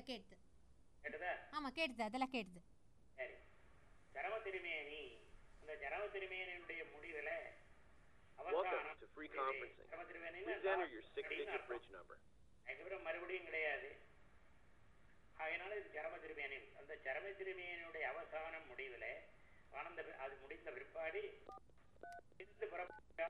ಎಲ್ಲ ಕೇಳ್ತು கேட்டதா ஆமா கேட்டுது அதெல்லாம் கேட்டுது சரி சரம திருமேனி அந்த சரம திருமேனியுடைய முடிவுல Welcome to free conferencing. சரம திருமேனின்னா Please enter your அப்படின்னு six-digit அர்த்தம். bridge number. அதுக்கப்புறம் மறுபடியும் கிடையாது அதனால இது சரம திருமேனி அந்த சரம திருமேனியுடைய அவசானம் முடிவுல ஆனந்த அது முடிந்த பிற்பாடு இருந்து புறப்பட்ட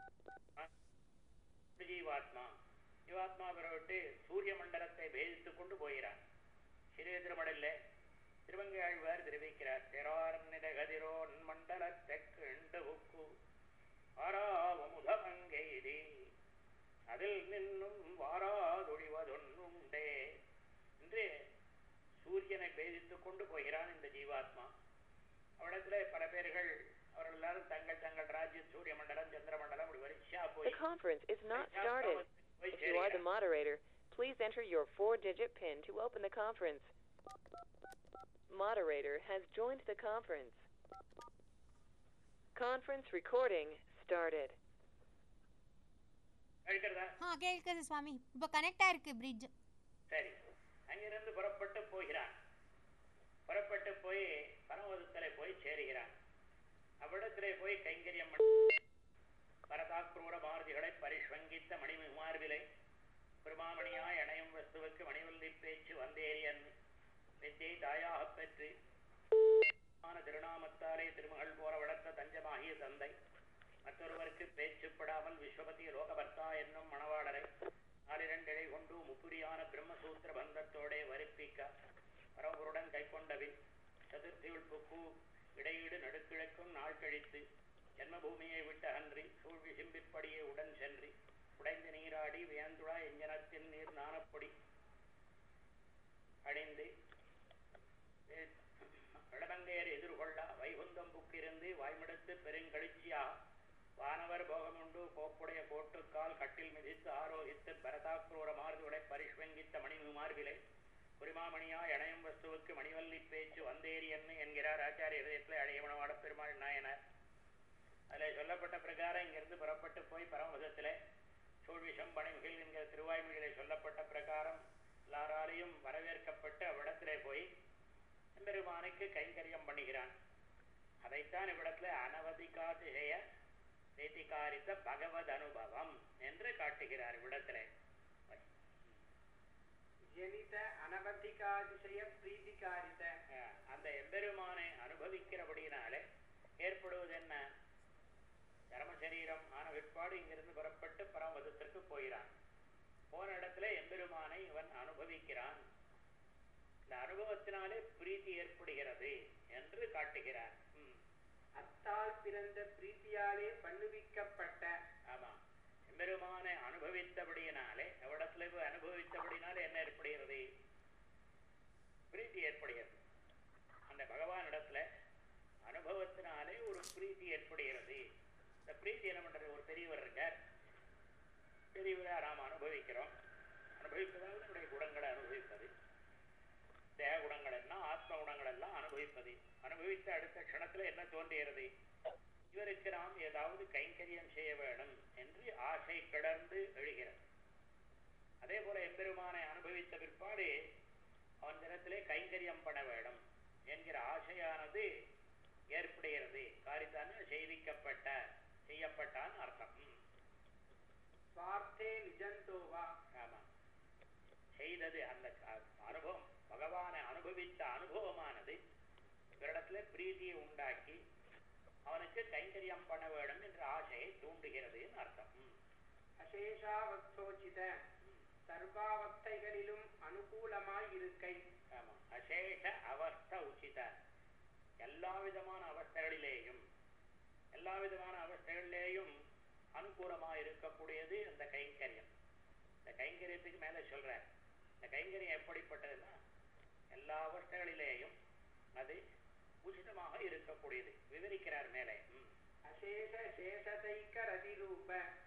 ஜீவாத்மா ஜீவாத்மா பிறவிட்டு சூரிய மண்டலத்தை பேதித்துக் கொண்டு போகிறான் சிறிய திருமடல்ல திருவங்காழ்வார் தெரிவிக்கிறார் திரார்நில கதிரோ மண்டல தெற்கு இண்டு புக்கு ஆறாவமுதமங்கெய்தி அதில் நின்னும் வாராதொழிவதொன்னுண்டே என்று சூரியனை பேதித்துக் கொண்டு போகிறான் இந்த ஜீவாத்மா அவரிடத்துல பல பேர்கள் அவர்கள் எல்லாரும் தங்கள் தங்கள் ராஜ்யம் சூரிய மண்டலம் சந்திர மண்டலம் இப்படி வரிசையா The போய் conference is not started. போய் If you are the சேருகிறான். moderator, please enter your four-digit PIN to open the conference. Moderator has joined the conference. Conference recording started. இருக்கிறதா ஆ கேட்குது சுவாமி இப்போ கனெக்ட் ஆயிருக்கு பிரிட்ஜ் சரி அங்கிருந்து புறப்பட்டு போகிறான் புறப்பட்டு போய் பரமதத்திலே போய் சேருகிறான் அவ்விடத்திலே போய் கைங்கரியம் பண்ணி பரதாக்ரூர மாருதிகளை பரிஷ்வங்கித்த மணிமார்பிலை பெருமாமணியாய் அணையும் வஸ்துவுக்கு மணிவல்லி பேச்சு வந்தேரியன் வித்தியை தாயாகப் பெற்று மான திருநாமத்தாலே திருமகள் போல வளர்த்த தஞ்சமாகிய தந்தை மற்றொருவருக்கு பேச்சுப்படாமல் விஸ்வபதி லோகபர்த்தா என்னும் மணவாளரை நாலிரண்டிடை கொண்டு முப்புரியான பிரம்மசூத்திர பந்தத்தோடே வருப்பிக்க பரம்பொருடன் கைக்கொண்டபின் சதுர்த்தியுள் புக்கு இடையீடு நடுக்கிழக்கும் நாள் கழித்து ஜன்மபூமியை விட்டு அன்றி சூழ் விசிம்பிப்படியே உடன் சென்று உடைந்து நீராடி வேந்துழா எஞ்சனத்தின் நீர் நாணப்பொடி அணிந்து இடமங்கையர் எதிர்கொள்ள வைகுந்தம் புக்கிருந்து வாய்மிடத்து பெருங்கழிச்சியா வானவர் போகமுண்டு கோப்புடைய கோட்டுக்கால் கட்டில் மிதித்து ஆரோகித்து பரதாக்ரூர மார்புகளை பரிஷ்வங்கித்த மணி மார்பிலை குறிமாமணியா இணையும் வஸ்துவுக்கு மணிவல்லி பேச்சு வந்தேரி என்ன என்கிறார் ஆச்சாரிய இதயத்தில் அழையமனவாட பெருமாள் நாயனார் அதில் சொல்லப்பட்ட பிரகாரம் இங்கிருந்து புறப்பட்டு போய் பரமபதத்தில் சூழ்விஷம் பணிமிகில் என்கிற திருவாய்மொழியிலே சொல்லப்பட்ட பிரகாரம் எல்லாராலையும் வரவேற்கப்பட்டு அவ்விடத்திலே போய் எம்பெருமானுக்கு கைங்கரியம் பண்ணுகிறான் அதைத்தான் இவ்விடத்துல அனவதிகாதிசய நீதிகாரித்த பகவத் அனுபவம் என்று காட்டுகிறார் இவ்விடத்திலே ஜனித அனவதிகாதிசய பிரீதிகாரித அஹ், அந்த எம்பெருமானை அனுபவிக்கிறபடியினாலே ஏற்படுவது என்ன சரமசரீரம் ஆன பிற்பாடு இங்கிருந்து புறப்பட்டு பரமபதத்திற்கு போகிறான் போன இடத்துல எம்பெருமானை இவன் அனுபவிக்கிறான் இந்த அனுபவத்தினாலே பிரீத்தி ஏற்படுகிறது என்று காட்டுகிறார் ம், அத்தால் பிறந்த பிரீத்தியாலே பண்ணுவிக்கப்பட்ட ஆமா எம்பெருமானை அனுபவித்தபடியினாலே எவ்விடத்துல போய் அனுபவித்தபடினாலே என்ன ஏற்படுகிறது பிரீத்தி ஏற்படுகிறது அந்த பகவான் இடத்துல அனுபவத்தினாலே ஒரு பிரீத்தி ஏற்படுகிறது இந்த பிரீத்தி என்ன பண்றது ஒரு பெரியவர் இருக்கார் பெரியவரா நாம் அனுபவிக்கிறோம் அனுபவிப்பதாவது நம்முடைய குணங்களை அனுபவிப்பது தேக குணங்கள் எல்லாம் ஆத்ம குணங்கள் எல்லாம் அனுபவிப்பது அனுபவித்த அடுத்த க்ஷணத்துல என்ன தோன்றுகிறது இவருக்கு நாம் ஏதாவது கைங்கரியம் செய்ய வேண்டும் என்று ஆசை கிடந்து எழுகிறது அதே போல எம்பெருமானை அனுபவித்த பிற்பாடு அவன் தினத்திலே கைங்கரியம் பண்ண வேண்டும் என்கிற ஆசையானது ஏற்படுகிறது காரித்தான செய்விக்கப்பட்ட செய்யப்பட்டான் அர்த்தம் ம், சுவார்த்தே நிஜந்தோவா ஆமா செய்தது அந்த க- அனுபவம் பகவானை அனுபவித்த அனுபவமானது இவரிடத்துல பிரீதியை உண்டாக்கி அவனுக்கு கைங்கரியம் பண்ண வேண்டும் என்ற ஆசையை தூண்டுகிறதுன்னு அர்த்தம் ம். அசேஷாவஸ்தோச்சித சர்வாவஸ்தைகளிலும் அனுகூலமாய் இருக்கை ஆமா அசேஷ அவஸ்த உச்சித எல்லா விதமான அவஸ்தைகளிலேயும் எல்லா விதமான அவஸ்தைகளிலேயும் அனுகூலமா இருக்கக்கூடியது அந்த கைங்கரியம் இந்த கைங்கரியத்துக்கு மேல சொல்றேன் இந்த கைங்கரியம் எப்படிப்பட்டதுன்னா எல்லா அவஸ்தைகளிலேயும் அது உச்சிதமாக இருக்கக்கூடியது விவரிக்கிறார் மேலே ம். அசேஷ சேஷதைக்க ரதிரூப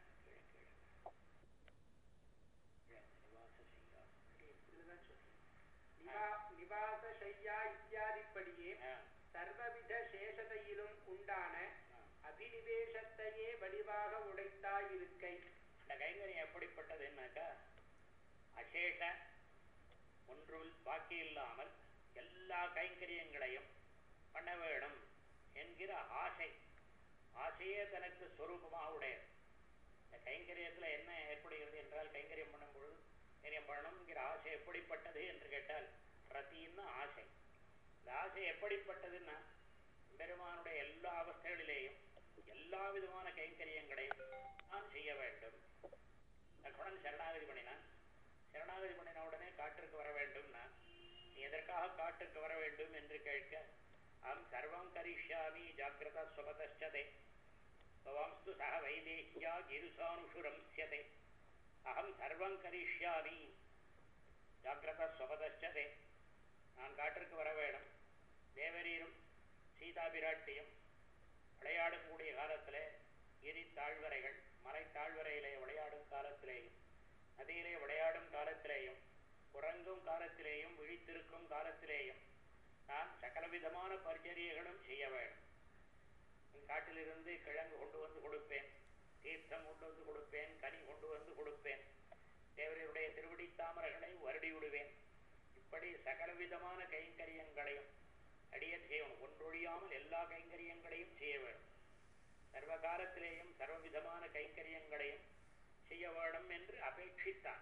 இதுதான் சொல்றேன். நிவா- நிவாச சையா இத்தியாதிப்படியே ஆ, சர்வவித சேஷதையிலும் உண்டான ஆ. அபினிவேசத்தையே வடிவாக உடைத்தாய் இருக்கை இந்த கைங்கரியம் எப்படிப்பட்டதுன்னாக்கா அசேஷ ஒன்றும் பாக்கி பாக்கி இல்லாமல் எல்லா கைங்கரியங்களையும் பண்ண வேணும் என்கிற ஆசை ஆசையே தனக்கு சொரூபமாக உடையது இந்த கைங்கரியத்தில் என்ன ஏற்படுகிறது என்றால் கைங்கரியம் பண்ணும் பொழுது கைங்கரியம் பண்ணணுங்கிற ஆசை எப்படிப்பட்டது என்று கேட்டால் ரத்தின்னு ஆசை இந்த ஆசை எப்படிப்பட்டதுன்னா பெருமானுடைய எல்லா அவஸ்தைகளிலேயும் எல்லா விதமான கைங்கரியங்களையும் நான் செய்ய வேண்டும் லக்ஷ்மணன் சரணாகதி பண்ணினான் சரணாகதி பண்ணின உடனே காட்டிற்கு வர வேண்டும்னா நீ எதற்காக காட்டுக்கு வர வேண்டும் என்று கேட்க அகம் சர்வம் கரிஷ்யாமி ஜாக்கிரதா ஸ்வபதே பவாம்ஸ்து சக வைதேஹ்யா கிருசானுஷுரம்ஸ்யதே அகம் சர்வம் கரிஷ்யாமி ஜாக்கிரதா ஸ்வபதே நான் காட்டிற்கு வர வேணும் தேவரீரும் சீதா பிராட்டியும் விளையாடக்கூடிய காலத்திலே கிரி தாழ்வரைகள் மலை தாழ்வரையிலே விளையாடும் காலத்திலேயும் நதியிலே விளையாடும் காலத்திலேயும் உறங்கும் காலத்திலேயும் விழித்திருக்கும் காலத்திலேயும் நான் சகலவிதமான பரிச்சரியர்களும் செய்ய வேண்டும் காட்டிலிருந்து கிழங்கு கொண்டு வந்து கொடுப்பேன் தீர்த்தம் கொண்டு வந்து கொடுப்பேன் கனி கொண்டு வந்து கொடுப்பேன் தேவரையுடைய திருவடி தாமரைகளை வருடி விடுவேன் இப்படி சகலவிதமான கைங்கரியங்களையும் அடியன் செய்யணும் ஒன்றொழியாமல் எல்லா கைங்கரியங்களையும் செய்ய வேண்டும் சர்வகாலத்திலேயும் சர்வவிதமான கைங்கரியங்களையும் செய்ய வேண்டும் என்று அபேட்சித்தான்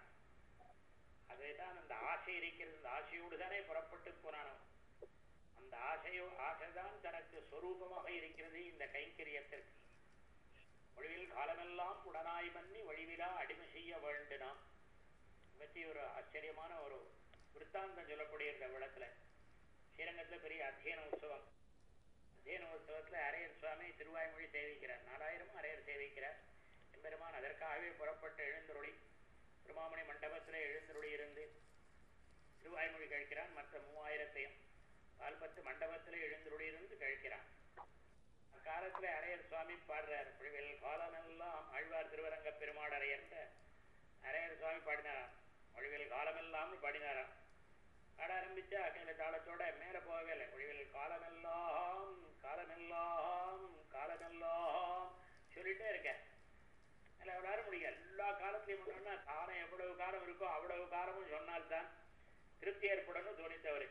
அதுதான் அந்த ஆசை இருக்கிறது அந்த ஆசையோடு தானே புறப்பட்டு போனானோ அந்த ஆசையோ ஆசைதான் தனக்கு சொரூபமாக இருக்கிறது இந்த கைங்கரியத்திற்கு ஒழிவில் காலமெல்லாம் உடனாய் மன்னி வழிவிலா அடிமை செய்ய வேண்டுனாம் பற்றி ஒரு ஆச்சரியமான ஒரு விற்த்தாந்தம் சொல்லக்கூடிய இந்த விடத்துல ஸ்ரீரங்கத்துல பெரிய அத்தியன உற்சவம் அத்தியன உற்சவத்துல அரையர் சுவாமி திருவாய்மொழி சேவிக்கிறார் நாலாயிரமும் அரையர் சேவிக்கிறார் எம்பெருமான் அதற்காகவே புறப்பட்டு எழுந்தருளி திருமாமணி மண்டபத்தில் எழுந்தருளி இருந்து திருவாய்மொழி கழிக்கிறான் மற்ற மூவாயிரத்தையும் பால்பத்து மண்டபத்தில் எழுந்தருளி இருந்து கழிக்கிறான் அக்காலத்துல அரையர் சுவாமி பாடுறார் புழிவில் காலமெல்லாம் ஆழ்வார் திருவரங்க பெருமாள் அரையர்ன்ற அரையர் சுவாமி பாடினாராம் மொழிவில் காலமெல்லாம்னு பாடினாராம் பாட ஆரம்பிச்சா கையில தாளத்தோட மேல போகவே இல்லை மொழிவில் காலமெல்லாம் காலமெல்லாம் காலமெல்லாம் சொல்லிட்டே இருக்கேன் அதில் விளாட முடியும் எல்லா காலத்திலையும் பண்ணோம்னா காலம் எவ்வளவு காலம் இருக்கோ அவ்வளவு காலமும் சொன்னால்தான் திருப்தி ஏற்படணும் தோணித்தவர்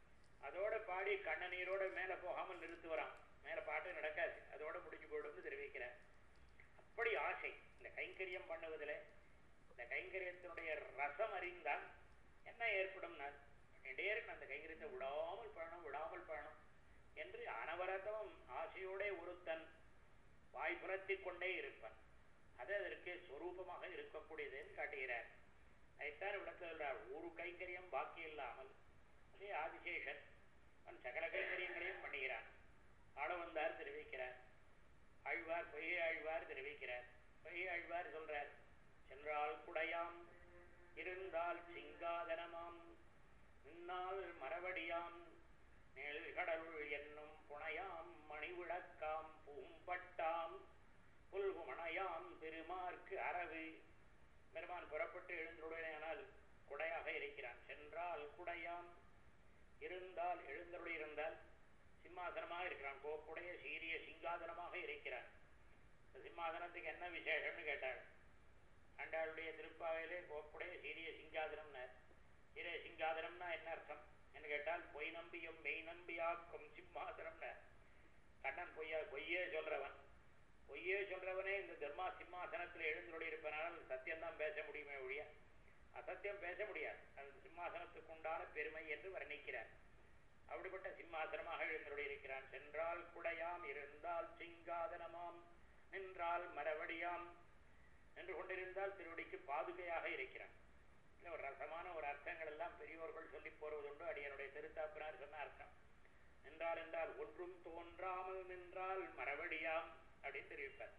அதோட பாடி கண்ணநீரோட மேல போகாமல் நிறுத்துவரான் மேல பாட்டு நடக்காது அதோட முடிஞ்சு போயிடும்னு தெரிவிக்கிறார் அப்படி ஆசை இந்த கைங்கரியம் பண்ணுவதில் இந்த கைங்கரியத்தினுடைய ரசம் அறிந்தால் என்ன ஏற்படும்னா பண்ணிட்டே இருக்கணும் அந்த கைங்கரியத்தை விடாமல் பண்ணணும் விடாமல் பண்ணணும் என்று அனவரதமும் ஆசையோட ஒருத்தன் வாய் புரத்தி கொண்டே இருப்பான் அது அதற்கு சொரூபமாக இருக்கக்கூடியதுன்னு காட்டுகிறார் அதைத்தான் இடத்துல சொல்றார் ஒரு கைங்கரியம் பாக்கி இல்லாமல் அதே ஆதிசேஷன் அவன் சகல கைங்கரியங்களையும் பண்ணுகிறான் ஆள வந்தார் தெரிவிக்கிறார் ஆழ்வார் பொய்யை ஆழ்வார் தெரிவிக்கிறார் பொய்யை ஆழ்வார் சொல்றார் சென்றால் குடையாம் இருந்தால் சிங்காதனமாம் நின்னால் மரவடியாம் நெல்கடலுள் என்னும் புனையாம் மணிவிளக்காம் பூம்பட்டாம் புல்குமணையாம் திருமார்க்கு அரவு பெருமான் புறப்பட்டு எழுந்துடையானால் குடையாக இருக்கிறான் சென்றால் குடையாம் இருந்தால் எழுந்தருளி இருந்தால் சிம்மாசனமாக இருக்கிறான் கோப்புடைய சீரிய சிங்காதனமாக இருக்கிறான் இந்த சிம்மாசனத்துக்கு என்ன விசேஷம்னு கேட்டாள் ஆண்டாளுடைய திருப்பாவையிலே கோப்புடைய சீரிய சிங்காதனம்னார் சீரிய சிங்காதனம்னா என்ன அர்த்தம் என்று கேட்டால் பொய் நம்பியும் மெய் நம்பியாக்கும் சிம்மாசனம்னார் கண்ணன் பொய்யா பொய்யே சொல்றவன் பொய்யே சொல்றவனே இந்த தர்மா சிம்மாசனத்தில் எழுந்துள்ளி இருப்பதனால் சத்தியம்தான் பேச முடியுமே ஒழிய அசத்தியம் பேச முடியாது அது சிம்மாசனத்துக்கு உண்டான பெருமை என்று வர்ணிக்கிறார் அப்படிப்பட்ட சிம்மாசனமாக எழுந்துள்ளி இருக்கிறான் சென்றால் குடையாம் இருந்தால் சிங்காதனமாம் நின்றால் மரவடியாம் நின்று கொண்டிருந்தால் திருவடிக்கு பாதுகையாக இருக்கிறான் இல்லை ஒரு ரசமான ஒரு அர்த்தங்கள் எல்லாம் பெரியோர்கள் சொல்லி போறதுண்டு அடியனுடைய திருத்தாப்பினார் சொன்ன அர்த்தம் நின்றால் என்றால் ஒன்றும் தோன்றாமல் நின்றால் மரவடியாம் அப்படின்னு தெரிவிப்பார்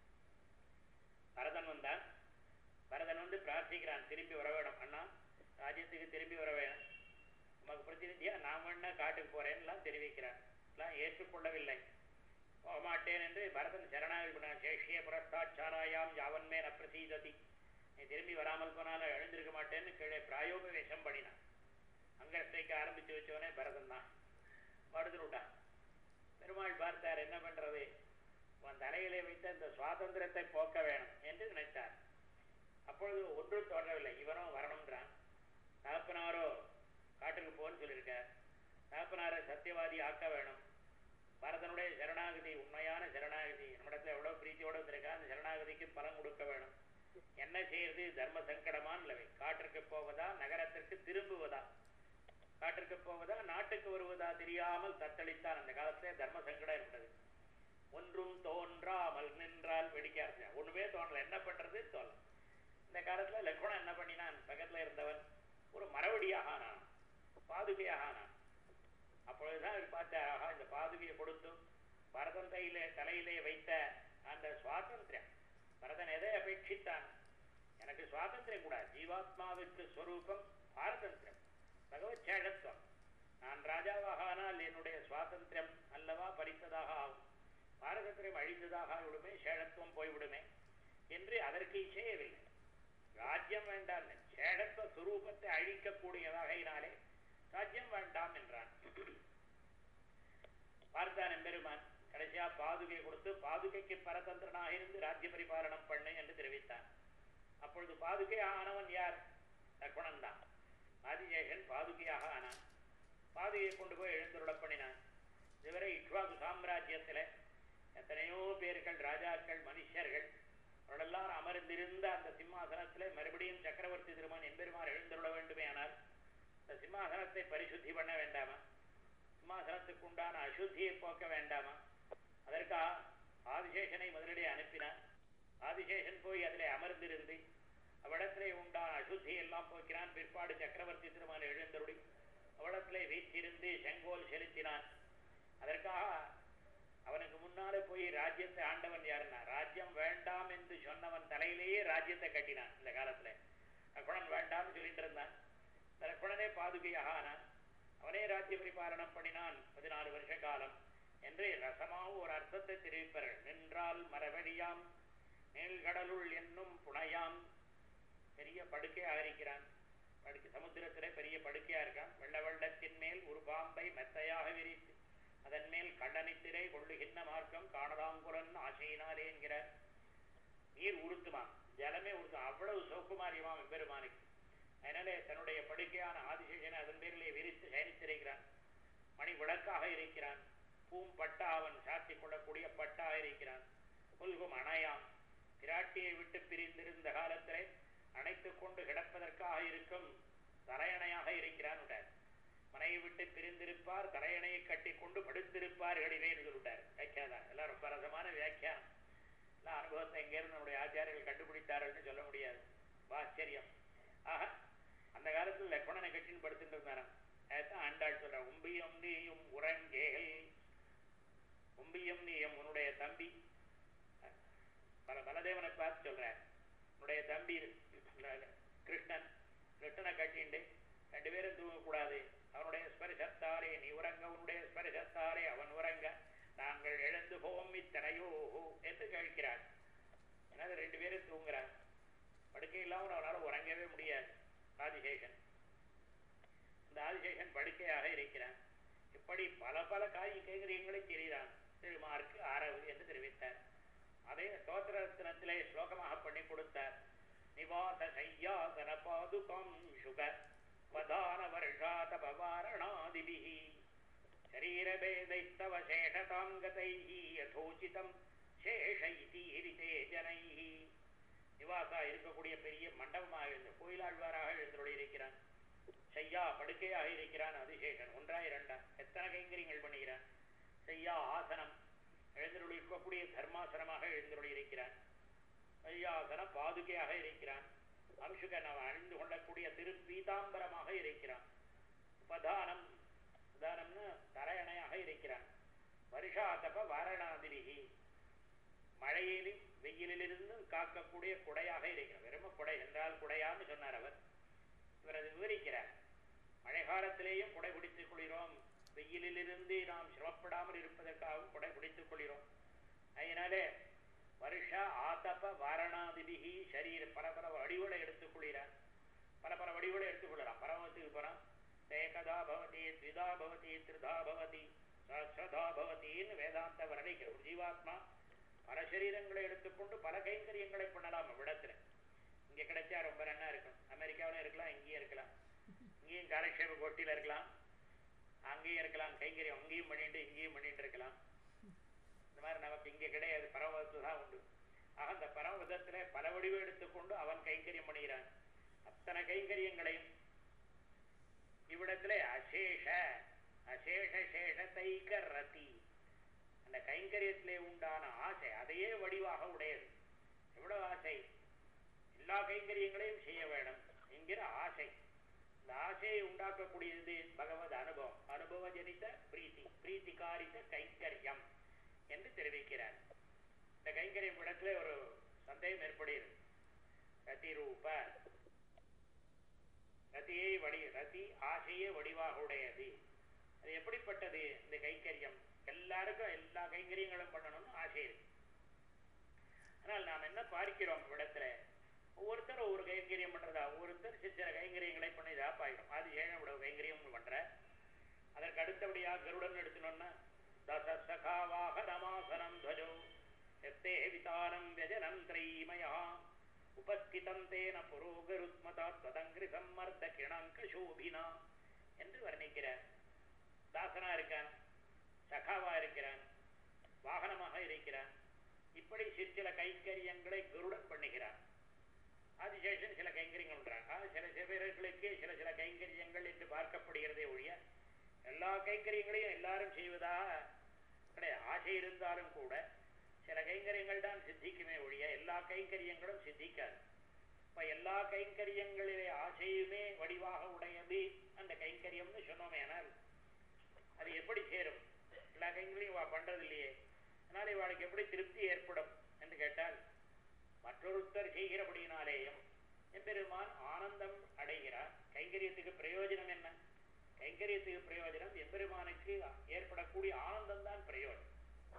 பரதன் வந்தான் பரதன் வந்து பிரார்த்திக்கிறான் திரும்பி வர வேணும் அண்ணா ராஜ்யத்துக்கு திரும்பி வர வேணும் நமக்கு பிரதிநிதியா நான் வேணா காட்டுக்கு போறேன்லாம் தெரிவிக்கிறான் எல்லாம் ஏற்றுக்கொள்ளவில்லை போக மாட்டேன் என்று பரதன் சரணாகி பண்ணான் சேஷிய புரஸ்தாச்சாராயாம் யாவன்மே ந பிரசீததி நீ திரும்பி வராமல் போனாலும் எழுந்திருக்க மாட்டேன்னு கீழே பிராயோபவேஷம் பண்ணினான் அங்க ஸ்ட்ரைக்க ஆரம்பிச்சு வச்சவனே பரதன் தான் படுத்து விட்டான் பெருமாள் பார்த்தார் என்ன பண்றது உன் தலையிலே வைத்த இந்த சுவாதந்திரத்தை போக்க வேணும் என்று நினைத்தார் அப்பொழுது ஒன்றும் தோன்றவில்லை இவனும் வரணும்ன்றான் தகப்பனாரோ காட்டுக்கு போன்னு சொல்லியிருக்கார் தகப்பனாரை சத்தியவாதி ஆக்க வேணும் பரதனுடைய சரணாகதி உண்மையான சரணாகதி நம்மிடத்துல எவ்வளவு பிரீத்தியோட வந்திருக்கா அந்த சரணாகதிக்கு பலன் கொடுக்க வேணும் என்ன செய்யறது தர்ம சங்கடமான நிலைமை காட்டிற்கு போவதா நகரத்திற்கு திரும்புவதா காட்டிற்கு போவதா நாட்டுக்கு வருவதா தெரியாமல் தத்தளித்தான் அந்த காலத்திலே தர்ம சங்கடம் இருந்தது ஒன்றும் தோன்றாமல் நின்றால் வெடிக்க ஒண்ணுமே தோணல என்ன பண்றது தோணல இந்த காலத்துல லக்ஷ்மணன் என்ன பண்ணினான் பக்கத்துல இருந்தவன் ஒரு மரவடியாக ஆனான் பாதுகையாக ஆனான் அப்பொழுதுதான் அவர் பார்த்தார் ஆஹா இந்த பாதுகையை கொடுத்து பரதன் தையிலே தலையிலே வைத்த அந்த சுவாதந்திரம் பரதன் எதை அபேட்சித்தான் எனக்கு சுவாதந்திரம் கூட ஜீவாத்மாவிற்கு ஸ்வரூபம் பாரதந்திரம் பகவத் சேஷத்துவம் நான் ராஜாவாக ஆனால் என்னுடைய சுவாதந்திரம் அல்லவா பறித்ததாக ஆகும் பாரதந்திரம் அழிந்ததாக ஆகிவிடுமே சேஷத்துவம் போய்விடுமே என்று அதற்கு இச்சையவில்லை ராஜ்யம் வேண்டாம் சேஷத்துவ சுரூபத்தை அழிக்கக்கூடியதாகையினாலே ராஜ்யம் வேண்டாம் என்றான் பார்த்தான் எம்பெருமான் கடைசியா பாதுகை கொடுத்து பாதுகைக்கு பரதந்திரனாக இருந்து ராஜ்ய பரிபாலனம் பண்ணு என்று தெரிவித்தான் அப்பொழுது பாதுகை ஆனவன் யார் லக்ஷ்மணன் தான் ஆதிசேஷன் பாதுகையாக ஆனான் பாதுகையை கொண்டு போய் எழுந்துருள பண்ணினான் இதுவரை இக்ஷ்வாகு சாம்ராஜ்யத்துல எத்தனையோ பேர்கள் ராஜாக்கள் மனுஷர்கள் அவர்களெல்லாம் அமர்ந்திருந்த அந்த சிம்மாசனத்திலே மறுபடியும் சக்கரவர்த்தி திருமன் எம்பெருமான் எழுந்துள்ள வேண்டுமே ஆனால் இந்த சிம்மாசனத்தை பரிசுத்தி பண்ண வேண்டாமா சிம்மாசனத்துக்கு உண்டான அசுத்தியை போக்க வேண்டாமா அதற்காக ஆதிசேஷனை முதலிடையே அனுப்பினான் ஆதிசேஷன் போய் அதிலே அமர்ந்திருந்து அவ்விடத்திலே உண்டான அசுத்தியை எல்லாம் போக்கிறான் பிற்பாடு சக்கரவர்த்தி திருமன் எழுந்தருளி அவளத்திலே வீற்றிருந்து செங்கோல் செலுத்தினான் அதற்காக அவனுக்கு முன்னாலே போய் ராஜ்யத்தை ஆண்டவன் யாருன்னா ராஜ்யம் வேண்டாம் என்று சொன்னவன் தலையிலேயே ராஜ்யத்தை கட்டினான் இந்த காலத்துல லக்ஷ்மணன் வேண்டாம்னு சொல்லிட்டு இருந்தான் இந்த லக்ஷ்மணனே பாதுகையாக ஆனான் அவனே ராஜ்ய பரிபாலனம் பண்ணினான் பதினாலு வருஷ காலம் என்று ரசமாவும் ஒரு அர்த்தத்தை தெரிவிப்பார்கள் நின்றால் மரவழியாம் மேல்கடலுள் என்னும் புனையாம் பெரிய படுக்கையாக இருக்கிறான் படுக்கை சமுத்திரத்திலே பெரிய படுக்கையா இருக்கான் வெள்ள வெள்ளத்தின் மேல் ஒரு பாம்பை மெத்தையாக விரித்து அதன் மேல் கண்டனித்திரை கொள்ளுகின்ற மார்க்கம் காணலாங்குலன் ஆசையினாலே என்கிறார் நீர் உறுத்துமாம் ஜலமே உறுத்தும் அவ்வளவு சௌக்குமாரியமாம் பெருமானுக்கு அதனாலே தன்னுடைய படுக்கையான ஆதிசேஷனை அதன் பேரிலே விரித்து சயனித்திருக்கிறான் மணி விளக்காக இருக்கிறான் பூம் பட்டா அவன் சாத்திக் கொள்ளக்கூடிய பட்டாக இருக்கிறான் புல்கும் அணையாம் பிராட்டியை விட்டு பிரிந்திருந்த காலத்திலே அணைத்துக் கொண்டு கிடப்பதற்காக இருக்கும் தலையணையாக இருக்கிறான் விட்டார் மனையை விட்டு பிரிந்திருப்பார் தலையணையை கட்டி கொண்டு படுத்திருப்பார் எடிவேன்னு சொல்லிட்டார் வியாக்கியாதான் எல்லாம் ரொம்ப ரசமான வியாக்கியானம் எல்லாம் அனுபவத்தை எங்கேருந்து நம்முடைய ஆச்சாரியர்கள் கண்டுபிடித்தார்கள்னு சொல்ல முடியாது ஆச்சரியம் ஆக அந்த காலத்தில் லக்ஷ்மணனை கட்டின்னு படுத்துட்டு இருந்தாராம் அதுதான் ஆண்டாள் சொல்ற உம்பியம் நீயும் உறங்கேல் உம்பியம் நீயும் உன்னுடைய தம்பி பல பலதேவனை பார்த்து சொல்றார் உன்னுடைய தம்பி கிருஷ்ணன் கிருஷ்ணனை கட்டிண்டு ரெண்டு பேரும் தூங்கக்கூடாது அவனுடைய ஸ்பரிசத்தாலே நீ உறங்க உன்னுடைய ஸ்பரிசத்தாலே அவன் உறங்க நாங்கள் எழுந்து போவோம் இத்தனையோ என்று கேட்கிறார் எனவே ரெண்டு பேரும் தூங்குறார் படுக்கை இல்லாமல் அவனால் உறங்கவே முடியாது ஆதிசேஷன் இந்த ஆதிசேஷன் படுக்கையாக இருக்கிறான் இப்படி பல பல காய் கைங்கரியங்களை செய்கிறான் திருமார்க்கு ஆரவு என்று தெரிவித்தார் அதே ஸ்தோத்திரத்தினத்திலே ஸ்லோகமாக பண்ணி கொடுத்தார் நிவாச சையாசன பாதுகம் சுக வதான வருஷாதபவாரணாதிபிஹி शरीरभेदैस्तव शेषतां गतैः यथोचितं சேஷ இதீரிதே ஜனைஹ நிவாசா இருக்கக்கூடிய பெரிய மண்டபமாக இருந்த கோயிலாழ்வாராக எழுந்தருளி இருக்கிறான் செய்யா படுக்கையாக இருக்கிறான் அதிசேஷன் ஒன்றா இரண்டா எத்தனை கைங்கரியங்கள் பண்ணுகிறான் செய்யா ஆசனம் எழுந்தருளி இருக்கக்கூடிய தர்மாசனமாக எழுந்தருளி இருக்கிறான் ஐயாசன பாதுகையாக இருக்கிறான் அம்சுகன் அவன் அணிந்து கொள்ளக்கூடிய திரு பீதாம்பரமாக இருக்கிறான் உபதானம் உதாரணம்னு தரையணையாக இருக்கிறான் வருஷாதப வாரணாதிரிகி மழையிலும் வெயிலிலிருந்தும் காக்கக்கூடிய குடையாக இருக்கிறார் வெறும குடை என்றால் குடையான்னு சொன்னார் அவர் இவர் அதை விவரிக்கிறார் மழை காலத்திலேயும் குடை பிடித்துக் கொள்கிறோம் வெயிலிலிருந்து நாம் சிரமப்படாமல் இருப்பதற்காகவும் குடை பிடித்துக் கொள்கிறோம் அதனாலே வருஷ ஆதப வாரணாதிபிகி சரீர பல பல வடிவுகளை எடுத்துக் கொள்கிறார் பல பல வடிவுகளை எடுத்துக்கொள்ளலாம் பரமத்துக்கு போறான் ஏகதா பவதி த்விதா பவதி திருதா பவதி சஹஸ்ரதா பவதின்னு வேதாந்த வர்ணிக்கிற ஒரு ஜீவாத்மா பல சரீரங்களை எடுத்துக்கொண்டு பல கைங்கரியங்களை பண்ணலாம் இவ்விடத்துல இங்க கிடைச்சா ரொம்ப நன்னா இருக்கும் அமெரிக்காவிலும் இருக்கலாம் இங்கேயும் இருக்கலாம் இங்கேயும் காலக்ஷேப கோட்டியில இருக்கலாம் அங்கேயும் இருக்கலாம் கைங்கரியம் அங்கேயும் பண்ணிட்டு இங்கேயும் பண்ணிட்டு இருக்கலாம் இந்த மாதிரி நமக்கு இங்கே கிடையாது பரமபதத்து தான் உண்டு ஆக அந்த பரமபதத்துல பல வடிவம் எடுத்துக்கொண்டு அவன் கைங்கரியம் பண்ணுகிறான் அத்தனை கைங்கரியங்களையும் இவ்விடத்துல அசேஷ அசேஷ சேஷ தைக்க ரதி அந்த கைங்கரியத்திலே உண்டான ஆசை அதையே வடிவாக உடையது எவ்வளவு ஆசை எல்லா கைங்கரியங்களையும் செய்ய வேணும் என்கிற ஆசை இந்த ஆசையை உண்டாக்கக்கூடியது பகவத் அனுபவம் அனுபவ ஜனித பிரீத்தி பிரீத்திகாரித கைங்கரியம் என்று தெரிவிக்கிறார் இந்த கைங்கரியம் இடத்துல ஒரு சந்தேகம் ஏற்படுகிறது ரதி ரூப ரதியை வடி ரதி ஆசையே வடிவாக உடையது அது எப்படிப்பட்டது இந்த கைங்கரியம் எல்லாருக்கும் எல்லா கைங்கரியங்களும் பண்ணணும்னு ஆசை இருக்கு ஆனால் நாம் என்ன பார்க்கிறோம் இடத்துல ஒவ்வொருத்தர் ஒவ்வொரு கைங்கரியம் பண்றதா ஒவ்வொருத்தர் சில சில கைங்கரியங்களை பண்ணி பாயிடும் அது ஏழை விட கைங்கரியம் பண்ற அதற்கு அடுத்தபடியா கருடன் எடுத்துனோம்னா தச சகாவாக ரமாசனம் துவஜோ எத்தே விதானம் வியஜனம் திரைமயா உபஸ்திதம் தேன புரோகருத்மதா ததங்கிரி சம்மர்த்த கிணங்க சோபினா என்று வர்ணிக்கிறார் தாசனா இருக்கான் சகாவா இருக்கிறான் வாகனமாக இருக்கிறான் இப்படி சில சில கைங்கரியங்களை குருடன் பண்ணுகிறான் ஆதிசேஷன் சில கைங்கரியங்கள் பண்றான் ஆக சில சிவர்களுக்கு சில சில கைங்கரியங்கள் என்று பார்க்கப்படுகிறதே ஒழிய எல்லா கைங்கரியங்களையும் எல்லாரும் செய்வதாக கிடையாது ஆசை இருந்தாலும் கூட சில கைங்கரியங்கள் தான் சித்திக்குமே ஒழிய எல்லா கைங்கரியங்களும் சித்திக்காது இப்ப எல்லா கைங்கரியங்களிலே ஆசையுமே வடிவாக உடையது அந்த கைங்கரியம்னு சொன்னோமே ஆனால் அது எப்படி சேரும் எல்லா கைங்களையும் இவா பண்றது இல்லையே அதனால இவாளுக்கு எப்படி திருப்தி ஏற்படும் என்று கேட்டால் மற்றொருத்தர் செய்கிறபடியினாலேயும் எம்பெருமான் ஆனந்தம் அடைகிறார் கைங்கரியத்துக்கு பிரயோஜனம் என்ன கைங்கரியத்துக்கு பிரயோஜனம் எம்பெருமானுக்கு ஏற்படக்கூடிய ஆனந்தம் தான் பிரயோஜனம்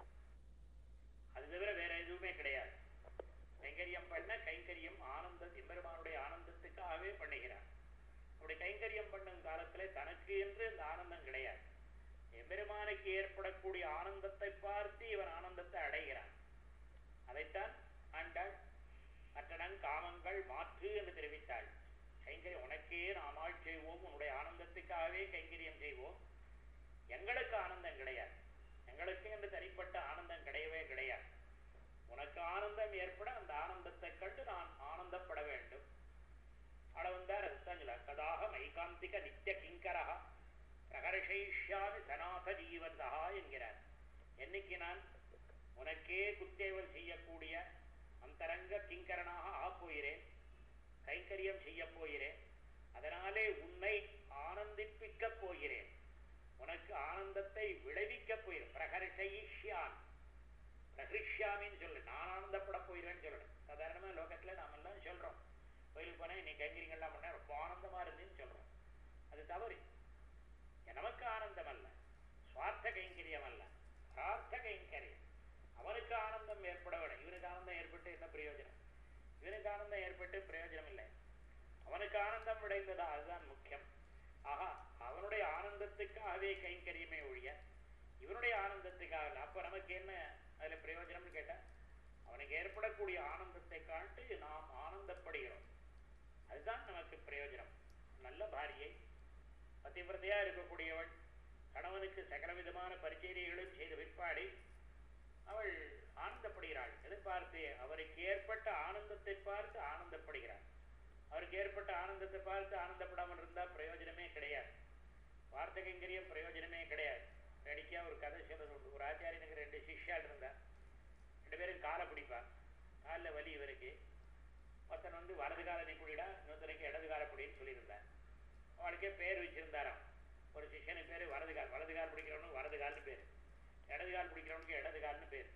அது தவிர வேற எதுவுமே கிடையாது கைங்கரியம் பண்ண கைங்கரியம் ஆனந்த எம்பெருமானுடைய ஆனந்தத்துக்காகவே பண்ணுகிறார் அப்படி கைங்கரியம் பண்ணும் காலத்துல தனக்கு என்று இந்த ஆனந்தம் கிடையாது எம்பெருமானுக்கு ஏற்படக்கூடிய ஆனந்தத்தை பார்த்து இவன் ஆனந்தத்தை அடைகிறான் அதைத்தான் ஆண்டாள் மற்றனங் காமங்கள் மாற்று என்று தெரிவித்தாள் கைங்கரியம் உனக்கே நாமாள் செய்வோம் உன்னுடைய ஆனந்தத்துக்காகவே கைங்கரியம் செய்வோம் எங்களுக்கு ஆனந்தம் கிடையாது எங்களுக்கு என்று தனிப்பட்ட ஆனந்தம் கிடையவே கிடையாது உனக்கு ஆனந்தம் ஏற்பட அந்த ஆனந்தத்தை கண்டு நான் ஆனந்தப்பட வேண்டும் அட வந்தார் அதுதான் சொல்ல கதாக மைகாந்திக நித்திய கிங்கரா பிரகர்ஷயிஷ்யாமி சனாத ஜீவந்தா என்கிறார் என்னைக்கு நான் உனக்கே குத்தேவல் செய்யக்கூடிய அந்தரங்க கிங்கரனாக ஆகப் போகிறேன் கைங்கரியம் செய்ய போகிறேன் அதனாலே உன்னை ஆனந்திப்பிக்கப் போகிறேன் உனக்கு ஆனந்தத்தை விளைவிக்கப் போகிறேன் பிரகர்ஷயிஷ்யான் பிரகிருஷ்யாமின்னு சொல்லு நான் ஆனந்தப்பட போயிடுவேன்னு சொல்லணும் சாதாரணமா லோகத்துல நாம எல்லாம் சொல்றோம் கோயிலுக்கு போனா நீ கைங்கரியங்கள்லாம் பண்ண ரொம்ப ஆனந்தமா இருந்துன்னு சொல்றோம் அது தவறு நமக்கு ஆனந்தம் அல்ல சுவார்த்த கைங்கரியம் அல்ல பிரார்த்த கைங்கரியம் அவனுக்கு ஆனந்தம் ஏற்பட வேணும் இவனுக்கு ஆனந்தம் ஏற்பட்டு என்ன பிரயோஜனம் இவனுக்கு ஆனந்தம் ஏற்பட்டு பிரயோஜனம் இல்லை அவனுக்கு ஆனந்தம் விளைந்ததா அதுதான் முக்கியம் ஆஹா அவனுடைய ஆனந்தத்துக்காகவே கைங்கரியமே ஒழிய இவனுடைய ஆனந்தத்துக்காக இல்ல. அப்ப நமக்கு என்ன அதுல பிரயோஜனம்னு கேட்டா அவனுக்கு ஏற்படக்கூடிய ஆனந்தத்தை காட்டு நாம் ஆனந்தப்படுகிறோம் அதுதான் நமக்கு பிரயோஜனம் நல்ல பாரியை பதிவிரதையா இருக்கக்கூடியவள் கணவனுக்கு சகல விதமான பரிச்சரியங்களும் செய்த பிற்பாடு அவள் ஆனந்தப்படுகிறாள் எதிர்பார்த்து அவருக்கு ஏற்பட்ட ஆனந்தத்தை பார்த்து ஆனந்தப்படுகிறாள் அவருக்கு ஏற்பட்ட ஆனந்தத்தை பார்த்து ஆனந்தப்படாமல் இருந்தா பிரயோஜனமே கிடையாது வார்த்தை கைங்கரியம் பிரயோஜனமே கிடையாது வேடிக்கையா ஒரு கதை சொல்றது உண்டு ஒரு ஆச்சாரியனுக்கு ரெண்டு சிஷ்யால் இருந்தா ரெண்டு பேரும் காலை பிடிப்பா காலில் வலி இவருக்கு ஒருத்தன் வந்து வலது கால நீ குடிடா இன்னொருத்தனுக்கு இடது கால குடின்னு சொல்லியிருந்தார் அவளுக்கே பேர் வச்சிருந்தாராம் ஒரு சிஷ்யனுக்கு பேர் வலது கால் வலது கால் பிடிக்கிறவனுக்கு வலது கால்னு பேர் இடது கால் பிடிக்கிறவனுக்கு இடது கால்னு பேர்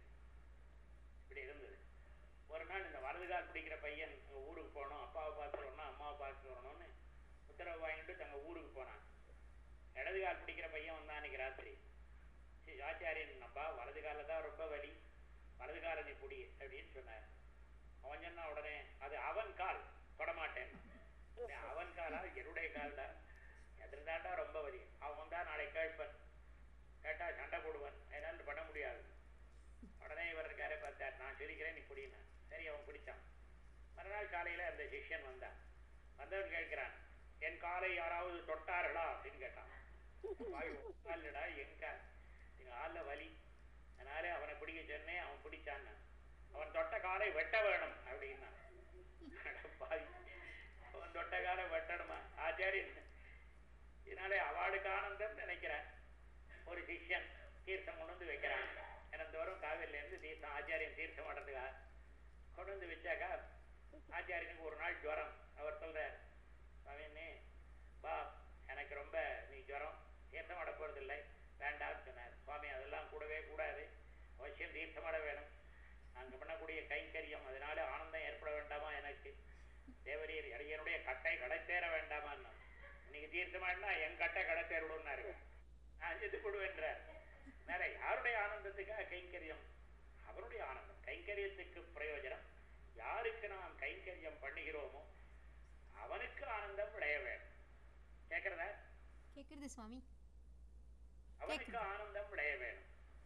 இப்படி இருந்தது ஒரு நாள் இந்த வலது கால் பிடிக்கிற பையன் எங்க ஊருக்கு போகணும் அப்பாவை பார்த்து வரணும் அம்மாவை பார்த்து வரணும்னு உத்தரவு வாங்கிட்டு தங்க ஊருக்கு போனான் இடது கால் பிடிக்கிற பையன் வந்தான் அன்னைக்கு ராத்திரி சரி ஆச்சாரியன் நம்பா வலது காலில் தான் ரொம்ப வலி வலது காலை நீ பிடி அப்படின்னு சொன்னார் அவன் சொன்னா உடனே அது அவன் கால் தொடமாட்டேன் அவன் காலா என்னுடைய கால்டா எதிர்தாண்டா ரொம்ப வலி அவன் தான் நாளை கேட்பன் கேட்டா சண்டை போடுவன் என்னால் பண்ண முடியாது உடனே இவர் இருக்காரே பார்த்தார் நான் சொல்லிக்கிறேன் நீ பிடினா சரி அவன் பிடிச்சான் மறுநாள் காலையில அந்த சிஷ்யன் வந்தான் வந்தவன் கேட்கிறான் என் காலை யாராவது தொட்டார்களா அப்படின்னு கேட்டான் வாய் இல்லடா எங்க எங்க ஆள்ல வலி அதனால அவனை பிடிக்க சொன்னேன் அவன் பிடிச்சான்னு அவன் தொட்ட காலை வெட்ட வேணும் அப்படின்னா அட பாவி. அவன் தொட்ட காலை வெட்டணுமா ஆச்சாரியன் இதனாலே அவளுக்கு ஆனந்தம் நினைக்கிறேன் ஒரு சிஷ்யன் தீர்த்தம் கொண்டு வந்து வைக்கிறான் தினந்தோறும் காவிரில இருந்து தீர்த்தம் ஆச்சாரியன் தீர்த்தம் ஆடுறதுக்கா கொண்டு வந்து வச்சாக்கா ஆச்சாரியனுக்கு ஒரு நாள் ஜுரம் அவர் சொல்றார் சுவாமினே பா எனக்கு ரொம்ப நீ ஜுரம் தீர்த்தம் ஆட போறதில்லை வேண்டாம்னு சொன்னார் சுவாமி அதெல்லாம் கூடவே கூடாது அவசியம் தீர்த்தமாட வேணும் நாங்கள் பண்ணக்கூடிய கைங்கரியம் அதனால ஆனந்தம் ஏற்பட வேண்டாமா எனக்கு தேவரீர் என்னுடைய கட்டை கடைத்தேற வேண்டாமான்னா இன்னைக்கு தீர்த்தமாடினா என் கட்டை கடைத்தேறணும்னாரு நான் செத்து கொடுவேன்றார் மேல யாருடைய ஆனந்தத்துக்காக கைங்கரியம் அவருடைய ஆனந்தம் கைங்கரியத்துக்கு பிரயோஜனம் யாருக்கு நாம் கைங்கரியம் பண்ணுகிறோமோ அவனுக்கு ஆனந்தம் விளைய வேண்டும் கேட்கிறதா கேக்குறது சுவாமி அவனுக்கு ஆனந்தம் விளைய வேணும்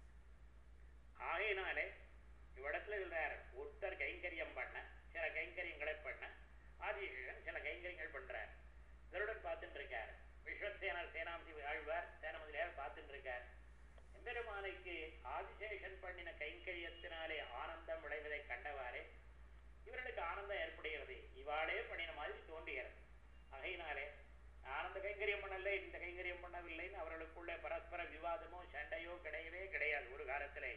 ஆகையினாலே இவ்விடத்துல சொல்றார் ஒருத்தர் கைங்கரியம் பண்ண சில கைங்கரியங்களை பண்ண ஆதிசேஷன் சில கைங்கரியங்கள் பண்றார் கருடன் பார்த்துட்டு இருக்கார் விஸ்வசேனர் சேனாமதி ஆழ்வார் சேனாமதியார் பார்த்துட்டு இருக்கார் எம்பெருமானைக்கு ஆதிசேஷன் பண்ணின கைங்கரியத்தினாலே ஆனந்தம் விளைவதை கண்டவாறே இவர்களுக்கு ஆனந்தம் ஏற்படுகிறது இவாளே பண்ணின மாதிரி தோன்றுகிறது ஆகையினாலே ஆனந்த கைங்கரியம் பண்ணல இந்த கைங்கரியம் பண்ணவில்லைன்னு அவர்களுக்குள்ள பரஸ்பர விவாதமோ சண்டையோ கிடையவே கிடையாது ஒரு காலத்திலே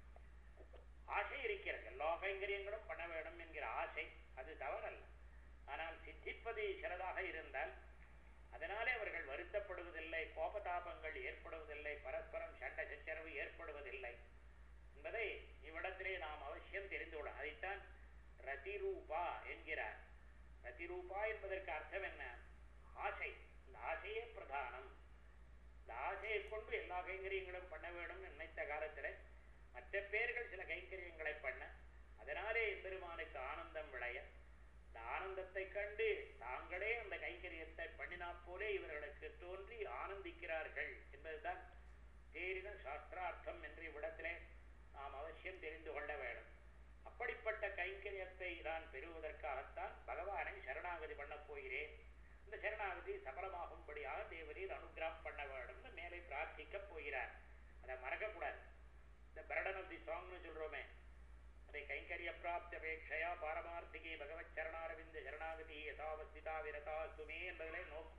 ஆசை இருக்கிறது எல்லா கைங்கரியங்களும் பண்ண வேண்டும் என்கிற ஆசை அது தவறல்ல ஆனால் சித்திப்பது சிலதாக இருந்தால் அதனாலே அவர்கள் வருத்தப்படுவதில்லை கோபதாபங்கள் ஏற்படுவதில்லை பரஸ்பரம் சண்டை சச்சரவு ஏற்படுவதில்லை என்பதை இவ்விடத்திலே நாம் அவசியம் தெரிந்து கொள்ள அதைத்தான் ரதிரூபா என்கிறார் ரதிரூபா என்பதற்கு அர்த்தம் என்ன ஆசை இந்த ஆசையே பிரதானம் இந்த ஆசையை கொண்டு எல்லா கைங்கரியங்களும் பண்ண வேண்டும் நினைத்த காலத்துல மற்ற பேர்கள் சில கைங்கரியங்களை பண்ண அதனாலே எம்பெருமானுக்கு ஆனந்தம் விளைய இந்த ஆனந்தத்தை கண்டு தாங்களே அந்த கைங்கரியத்தை பண்ணினா போலே இவர்களுக்கு தோன்றி ஆனந்திக்கிறார்கள் என்பதுதான் தேரின சாஸ்திரார்த்தம் என்று இவ்விடத்திலே நாம் அவசியம் தெரிந்து கொள்ள வேண்டும் அப்படிப்பட்ட கைங்கரியத்தை நான் பெறுவதற்காகத்தான் பகவானை சரணாகதி பண்ணப் போகிறேன் இந்த சரணாகதி சபலமாகும்படியாக தேவரீர் அனுகிரகம் பண்ண வேண்டும்னு மேலே பிரார்த்திக்க போகிறார் அதை மறக்கக்கூடாது இந்த பரடன் ஆஃப் தி சாங்னு சொல்றோமே அதை கைங்கரிய பிராப்தி அபேட்சையா பாரமார்த்திகே பகவத் சரணாரவிந்த சரணாகதி யதாவஸ்திதா விரதா சுமே என்பதிலே நோக்கம்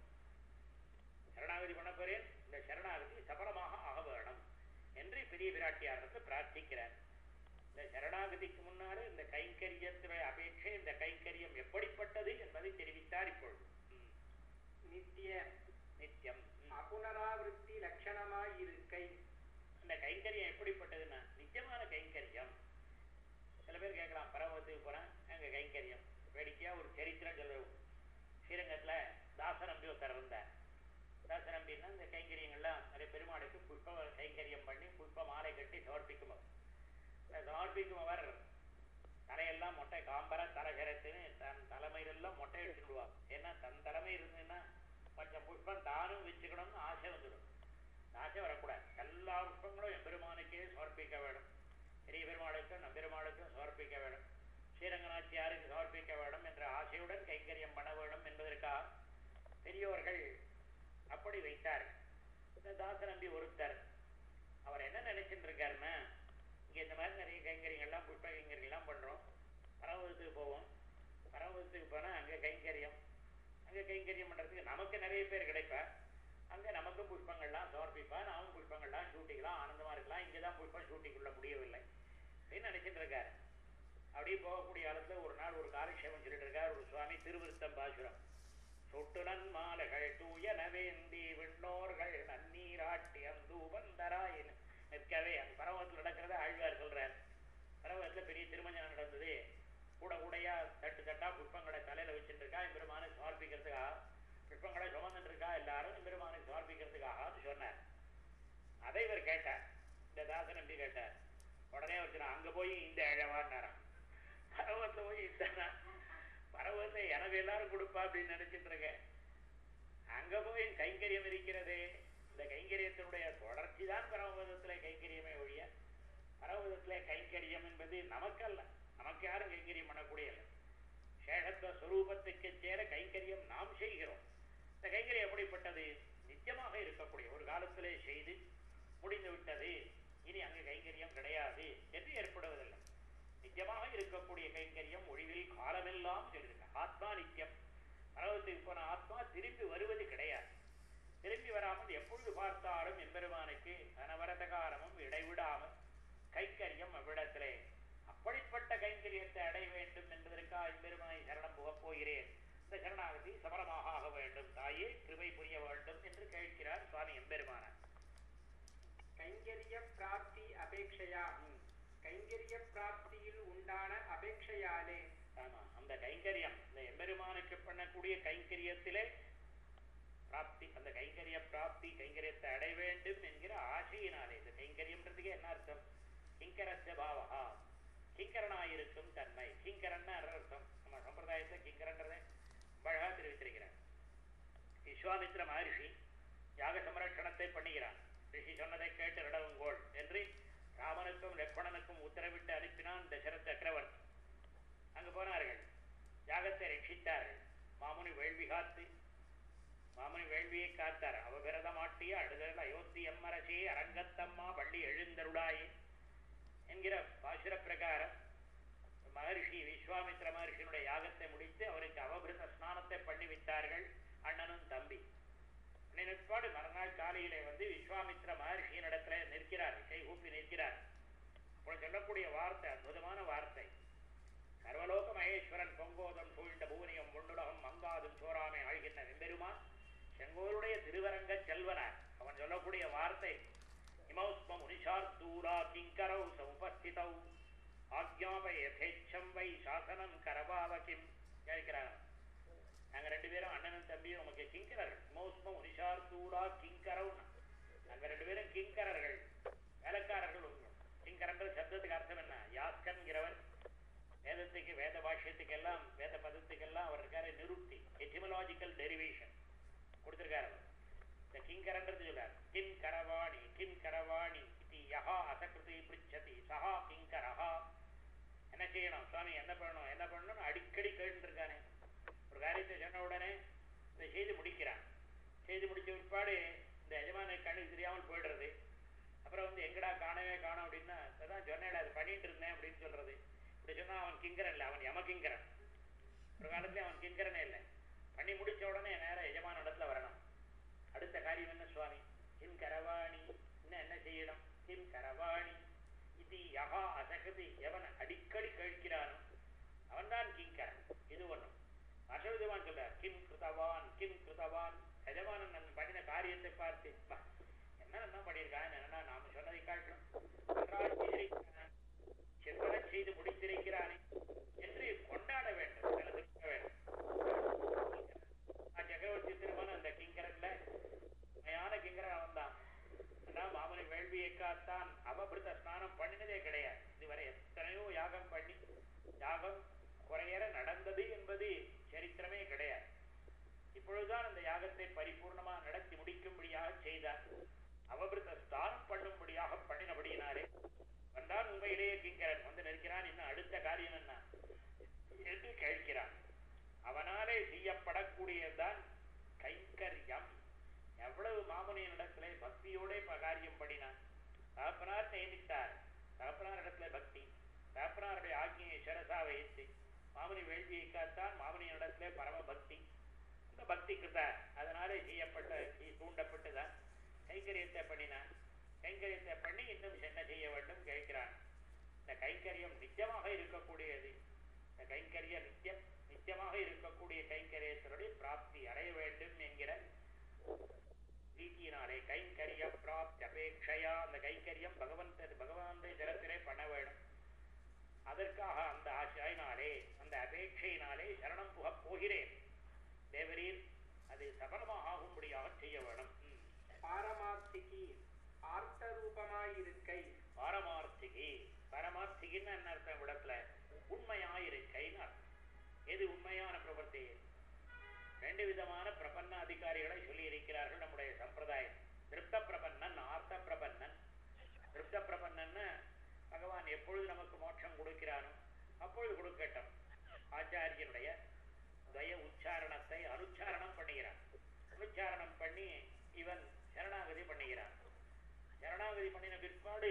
சரணாகதி பண்ண போறேன் இந்த சரணாகதி சபலமாக ஆக வேணும் என்று பெரிய பிராட்டியாருக்கு பிரார்த்திக்கிறார் இந்த சரணாகதிக்கு முன்னாலே இந்த கைங்கரியத்துடைய அபேட்சை இந்த கைங்கரியம் எப்படிப்பட்டது என்பதை தெரிவித்தார் இப்பொழுது ம். நித்திய நித்தியம் ம். அபுனராவிருத்தி லட்சணமாய் இருக்கை இந்த கைங்கரியம் எப்படிப்பட்டதுன்னா நித்தியமான கைங்கரியம் சில பேர் கேட்கலாம் பரமத்துக்கு போறேன் அங்க கைங்கரியம் வேடிக்கையா ஒரு சரித்திரம் சொல்லுவோம் ஸ்ரீரங்கத்துல தாசநம்பி ஒருத்தர் இருந்தார் தாசநம்பின்னா இந்த கைங்கரியங்கள்லாம் நிறைய பெருமாளுக்கு புஷ்ப கைங்கரியம் பண்ணி புஷ்ப மாலை கட்டி சமர்ப்பிக்கும் அவர். இந்த சமர்ப்பிக்கும் அவர் தலையெல்லாம் மொட்டை காம்பர தலகரத்துன்னு தன் தலைமையிலெல்லாம் மொட்டை எடுத்துடுவார் ஏன்னா தன் தலைமை இருந்ததுன்னா கொஞ்சம் புஷ்பம் தானும் வச்சுக்கணும்னு ஆசை வந்துடும் ஆசை வரக்கூடாது எல்லா புஷ்பங்களும் எம்பெருமானுக்கே சமர்ப்பிக்க வேண்டும் பெரிய பெருமாளுக்கும் நம்பெருமாளுக்கும் சமர்ப்பிக்க வேண்டும் ஸ்ரீரங்கநாச்சியாருக்கு சமர்ப்பிக்க வேண்டும் என்ற ஆசையுடன் கைங்கரியம் பண்ண வேண்டும் என்பதற்காக பெரியோர்கள் அப்படி வைத்தார்கள் இந்த தாசநம்பி ஒருத்தர் அவர் என்ன நினைச்சிட்டு இருக்காருன்னா இங்க இந்த மாதிரி நிறைய கைங்கரியங்கள்லாம் புஷ்ப கைங்கரியங்கள்லாம் பண்றோம் பரவதத்துக்கு போவோம் பரவதத்துக்கு போனா அங்க கைங்கரியம் அங்க கைங்கரியம் பண்றதுக்கு நமக்கு நிறைய பேர் கிடைப்பா அங்க நமக்கும் புஷ்பங்கள்லாம் சமர்ப்பிப்பா நாமும் புஷ்பங்கள்லாம் ஷூட்டிக்கலாம் ஆனந்தமா இருக்கலாம் இங்கதான் புஷ்பம் ஷூட்டிங் கொள்ள முடியவில்லை அப்படின்னு நினைச்சிட்டு இருக்காரு அப்படியே போகக்கூடிய காலத்துல ஒரு நாள் ஒரு காலக்ஷேபம் சொல்லிட்டு இருக்கார் ஒரு சுவாமி திருவிருத்தம் பாசுரம் சொட்டுனன் மாலைகள் தூயன வேந்தி விண்ணோர்கள் நன்னீராட்டி அந்தூபந்தராயின் நிற்கவே அந்த பரவத்தில் நடக்கிறத ஆழ்வார் சொல்றார் பரவத்தில் பெரிய திருமஞ்சனம் நடந்தது கூட கூடையா தட்டு தட்டா புஷ்பங்களை தலையில வச்சுட்டு இருக்கா பெருமானுக்கு சமர்ப்பிக்கிறதுக்காக புஷ்பங்களை சுமந்துட்டு இருக்கா எல்லாரும் பெருமானுக்கு சமர்ப்பிக்கிறதுக்காக சொன்னார் அதை இவர் கேட்டார் இந்த தாசன் எப்படி கேட்டார் உடனே வச்சுனா அங்க போய் இந்த இழவான்னாராம் பரவத்துல போய் இந்த பரவத்தை எனக்கு எல்லாரும் கொடுப்பா அப்படின்னு நினைச்சிட்டு இருக்கேன் அங்க போய் கைங்கரியம் இருக்கிறது இந்த கைங்கரியத்தினுடைய தொடர்ச்சி தான் பரமபதத்துல கைங்கரியமே ஒழிய பரமபதத்துல கைங்கரியம் என்பது நமக்கல்ல நமக்கு யாரும் கைங்கரியம் பண்ணக்கூடிய இல்லை சேஷத்துவ சுரூபத்துக்கு சேர கைங்கரியம் நாம் செய்கிறோம் இந்த கைங்கரியம் எப்படிப்பட்டது நித்தியமாக இருக்கக்கூடிய ஒரு காலத்துல முடிந்து விட்டது இனி அங்கு கைங்கரியம் கிடையாது என்று ஏற்படுவதில்லை நித்தியமாக இருக்கக்கூடிய கைங்கரியம் ஒழிவில் காலமெல்லாம் சொல்லியிருக்க ஆத்மா நித்தியம் பரவத்துக்கு போன ஆத்மா திரும்பி வருவது கிடையாது திரும்பி வராமல் எப்பொழுது பார்த்தாலும் எம்பெருமானுக்கு அனவரத காலமும் இடைவிடாமல் கைங்கரியம் அவ்விடத்திலே அப்படிப்பட்ட கைங்கரியத்தை அடைய வேண்டும் என்பதற்காக எம்பெருமானை சரணம் புகப் போகிறேன் இந்த சரணாகதி சமரமாக ஆக வேண்டும் தாயே கிருபை புரிய வேண்டும் என்று கேட்கிறார் சுவாமி எம்பெருமானார் கைங்கரிய பிராப்தி அபேட்சையா கைங்கரிய பிராப்தியில் உண்டான அபேட்சையாலே ஆமா அந்த கைங்கரியம் இந்த எம்பெருமானுக்கு பண்ணக்கூடிய கைங்கரியத்திலே பிராப்தி அந்த கைங்கரிய பிராப்தி கைங்கரியத்தை அடைய வேண்டும் என்கிற ஆசையினாலே இந்த கைங்கரியம்ன்றதுக்கு என்ன அர்த்தம் கிங்கரஸ்ய பாவகா கிங்கரனாயிருக்கும் தன்மை கிங்கரன்னா அர்த்தம் நம்ம சம்பிரதாயத்தை கிங்கரன்றதை அழகா தெரிவித்திருக்கிறார் விஸ்வாமித்ர மகர்ஷி யாக சம்ரட்சணத்தை பண்ணுகிறான் ரிஷி சொன்னதை கேட்டு நடவுங்கோள் என்று ராமனுக்கும் லக்ஷ்மணனுக்கும் உத்தரவிட்டு அனுப்பினான் தசரத் சக்கரவர்த்தி அங்கு போனார்கள் யாகத்தை ரட்சித்தார்கள் மாமுனி வேள்வி காத்து மாமுனி வேள்வியை காத்தார் அவபிரத மாட்டிய அடுதல் அயோத்தி எம்மரசே அரங்கத்தம்மா பள்ளி எழுந்தருளாயே என்கிற பாசுர பிரகாரம் மகர்ஷி விஸ்வாமித்ர மகர்ஷியினுடைய யாகத்தை முடித்து அவருக்கு அவபிருத ஸ்நானத்தை பண்ணி விட்டார்கள் அண்ணனும் தம்பி நினைப்பாடு மறுநாள் காலையிலே வந்து விஸ்வாமித்ர மகர்ஷியின் இடத்துல நிற்கிறார் கை ஊப்பி நிற்கிறார் அப்போ சொல்லக்கூடிய வார்த்தை அற்புதமான வார்த்தை சர்வலோக மகேஸ்வரன் பொங்கோதம் சூழ்ந்த பூவனியம் முன்னுலகம் மங்காதும் சோராமை ஆழ்கின்ற வெம்பெருமான் செங்கோருடைய திருவரங்க செல்வனார் அவன் சொல்லக்கூடிய வார்த்தை இமௌஸ்ம முனிஷார்த்தூரா கிங்கரௌ சமுபஸ்திதௌ ஆக்ஞாப யதேச்சம் வை சாசனம் கரபாவ கிம் கேட்கிறாங்க நாங்க ரெண்டு பேரும் அண்ணனும் தம்பியும் நமக்கு கிங்கரர்கள் இமௌஸ்ம முனிஷார்த்தூரா கிங்கரௌ நாங்க ரெண்டு பேரும் கிங்கரர்கள் வேலைக்காரர்கள் உண்டு கிங்கரன்ற சப்தத்துக்கு அர்த்தம் என்ன யாஸ்கன்கிறவர் வேதத்துக்கு வேத பாஷ்யத்துக்கெல்லாம் வேத பதத்துக்கெல்லாம் அவர் இருக்காரு நிருக்தி எட்டிமலாஜிக்கல் டெரிவேஷன் கொடுத்திருக்காரு அவர் இந்த கிங்கரன்றது சொல்றார் கிம் கரவாணி கிம் கரவாணி இது யஹா அசகிருதி பிரிச்சதி சஹா கிங்கரஹா என்ன செய்யணும் சுவாமி என்ன பண்ணணும் என்ன பண்ணணும் அடிக்கடி கேட்டுருக்கானே ஒரு காரியத்தை சொன்ன உடனே இதை செய்து முடிக்கிறான் செய்து முடிச்ச பிற்பாடு இந்த எஜமான கண்ணுக்கு தெரியாமல் போயிடுறது அப்புறம் வந்து எங்கடா காணவே காணோம் அப்படின்னா அதான் சொன்னேன் அது பண்ணிட்டு இருந்தேன் அப்படின்னு சொல்றது இப்படி சொன்னா அவன் கிங்கரன் இல்லை அவன் யமகிங்கரன் ஒரு காலத்துல அவன் கிங்கரனே இல்லை பண்ணி முடிச்ச உடனே நேரம் எஜமான இடத்துல வரணும் அடுத்த காரியம் என்ன சுவாமி கிம் கரவாணி இன்னும் என்ன செய்யணும் கிம் கரவாணி இது யகா அசகதி எவன் அடிக்கடி கேட்கிறானோ அவன்தான் கிங்கரன் இது ஒண்ணும் மற்றவிதவான் சொல்றார் கிம் கிருதவான் கிம் கிருதவான் எஜமானன் நம் பண்ணின காரியத்தை பார்த்து "பா, என்ன என்ன பண்ணியிருக்கான் என்னன்னா நாம சொன்னதை காட்டணும் நன்றாய் செய்திருக்கிறான். செவ்வன செய்து முடித்திருக்கிறானே என்று கொண்டாட வேண்டும் சொல்ல வேண்டும் ஆ, சக்கரவர்த்தி திருமணம் அந்த கிங்கரன்ல உண்மையான கிங்கரன் அவன் தான் மாமனை வேள்வியை காத்தான் அவபிருத்த ஸ்நானம் பண்ணினதே கிடையாது இதுவரை எத்தனையோ யாகம் பண்ணி யாகம் குறையற நடந்தது என்பது சரித்திரமே கிடையாது இப்பொழுதுதான் அந்த யாகத்தை பரிபூர்ணமாக நடத்தி முடிக்கும்படியாக செய்தார் அவபிருத்த ஸ்தானம் பண்ணும்படியாக பண்ணினபடியினாலே வந்தான் உண்மையிலேயே கிங்கரன் வந்து நிற்கிறான் இன்னும் அடுத்த காரியம் என்ன என்று கேட்கிறான் அவனாலே செய்யப்படக்கூடியதுதான் கைங்கரியம் எவ்வளவு மாமுனியின் இடத்துல பக்தியோட இப்ப காரியம் பண்ணினான் தகப்பனார் நியமித்தார் தகப்பனார் இடத்துல பக்தி தகப்பனாருடைய ஆக்கியை சிரசா வைத்து மாமுனி வேள்வியை காத்தான் மாமுனியின் இடத்துல பரம பக்தி அந்த பக்தி கிருத அதனாலே செய்யப்பட்ட செய்- தூண்டப்பட்டுதான் கைங்கரியத்தை பண்ணினான் கைங்கரியத்தை பண்ணி இன்னும் என்ன செய்ய வேண்டும் கேட்கிறான் இந்த கைங்கரியம் நித்தியமாக இருக்கக்கூடியது இந்த கைங்கரிய நித்தியம் நித்தியமாக இருக்கக்கூடிய கைங்கரியத்தினுடைய பிராப்தி அடைய வேண்டும் என்கிற ரீதியினாலே கைங்கரிய பிராப்தி அபேட்சையா அந்த கைங்கரியம் பகவந்த பகவானுடைய ஜலத்திலே பண்ண வேண்டும் அதற்காக அந்த ஆசையினாலே அந்த அபேட்சையினாலே சரணம் புகப் போகிறேன் தேவரீர் அது சபலமாக ஆகும்படியாக செய்ய வேணும் ம். பாரமார்த்திகி ஆர்த்த ரூபமாயிருக்கை பாரமார்த்திகி பரமார்த்திகின்னு என்ன அர்த்தம் இடத்துல உண்மையாயிருக்கைன்னு அர்த்தம் எது உண்மையான பிரபத்தி ரெண்டு விதமான பிரபன்ன அதிகாரிகளை சொல்லி இருக்கிறார்கள் நம்முடைய சம்பிரதாயம் திருப்த பிரபன்னன் ஆர்த்த பிரபன்னன் திருப்த பிரபன்னன்னு பகவான் எப்பொழுது நமக்கு மோட்சம் கொடுக்கிறானோ அப்பொழுது கொடுக்கட்டும் ஆச்சாரியனுடைய துவய உச்சாரணத்தை அனுச்சாரணம் பண்ணுகிறான் அனுச்சாரணம் பண்ணி இவன் சரணாகதி பண்ணுகிறான் சரணாகதி சரணாகதி பண்ணின பிற்பாடு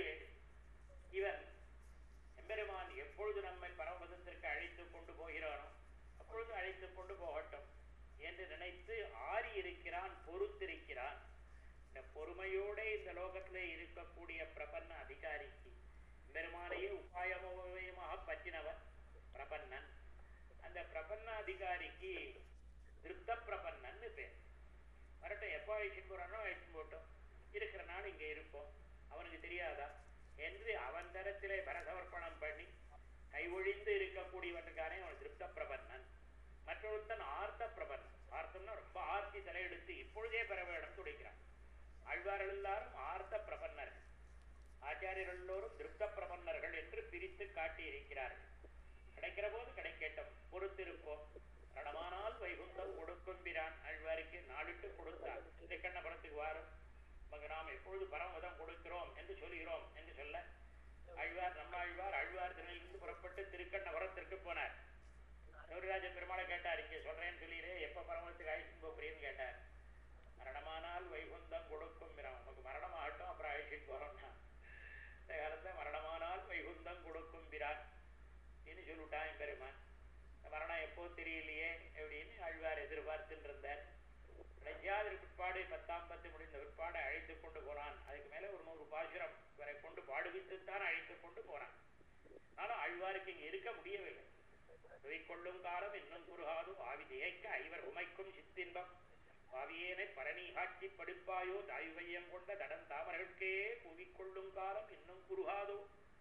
இவன் எம்பெருமான் எப்பொழுது நம்மை பரமபதத்திற்கு அழைத்து கொண்டு போகிறானோ அப்பொழுது அழைத்து கொண்டு போகட்டும் என்று நினைத்து ஆறி இருக்கிறான் பொறுத்திருக்கிறான் இந்த பொறுமையோட இந்த லோகத்திலே இருக்கக்கூடிய பிரபன்ன அதிகாரிக்கு பெருமானையே உபாயமோபாயமாக பற்றினவன் பிரபன்னன் அந்த பிரபன்ன அதிகாரிக்கு திருப்த பிரபன்னன்னு பேர் வரட்டும் எப்போ அழைச்சிட்டு போறானோ அழைச்சிட்டு போட்டோம் இருக்கிற நாள் இங்க இருப்போம் அவனுக்கு தெரியாதா என்று அவன் தரத்திலே பரசமர்ப்பணம் பண்ணி கைஒழிந்து இருக்கக்கூடியவனுக்கானே அவன் திருப்த பிரபன்னன் மற்றொருத்தன் ஆர்த்த பிரபன்னன் ஆர்த்தம்னா ரொம்ப ஆர்த்தி தலையெடுத்து இப்பொழுதே பெற வேண்டும் துடிக்கிறான் ஆழ்வார்கள் எல்லாரும் ஆர்த்த பிரபன்னர்கள் ஆச்சாரியர்கள் எல்லோரும் திருப்த பிரபன்னர்கள் என்று பிரித்து காட்டி இருக்கிறார்கள் கிடைக்கிற போது கிடைக்கட்டும் பொறுத்திருப்போம் ரணமானால் வைகுந்தம் கொடுக்கும் பிரான் ஆழ்வாருக்கு நாளிட்டு கொடுத்தார் திருக்கண்ணபுரத்துக்கு வாரும் நமக்கு நாம் எப்பொழுது பரமதம் கொடுக்கிறோம் என்று சொல்கிறோம் என்று சொல்ல ஆழ்வார் நம்ம ஆழ்வார் ஆழ்வார் திருநிலிருந்து புறப்பட்டு திருக்கண்ணபுரத்திற்கு போனார் கௌரிராஜ பெருமாளை கேட்டார் இங்கே சொல்றேன்னு சொல்லிடுறே எப்ப பரமத்துக்கு அழைச்சிட்டு போகிறேன்னு கேட்டார் மரணமானால் வைகுந்தம் கொடுக்கும் பிரான் உனக்கு மரணம் ஆகட்டும் அப்புறம் அழைச்சிட்டு போறோம்னா இந்த காலத்துல மரணமானால் வைகுந்தம் கொடுக்கும் பிரான் என்று சொல்லிவிட்டான் என் பெருமான் இந்த மரணம் எப்போ தெரியலையே அப்படின்னு ஆழ்வார் எதிர்பார்த்துட்டு இருந்தார் கடைசியாவது பிற்பாடு பத்தாம் பத்து முடிந்த பிற்பாடு அழைத்து கொண்டு போனான் அதுக்கு மேல ஒரு நூறு பாசுரம் வரை கொண்டு பாடுவித்துத்தான் அழைத்து கொண்டு போனான் ஆனாலும் ஆழ்வாருக்கு இங்க இருக்க முடியவில்லை கொள்ளும் காலம் இன்னும் குறுகாது ஆவி தேய்க்க ஐவர் உமைக்கும் சித்தின்பம் பாவியேனை பரணி காட்சி படுப்பாயோ தாய்வையம் கொண்ட தடன் தாமர்களுக்கே கூவிக்கொள்ளும் காலம் இன்னும் குறுகாதோ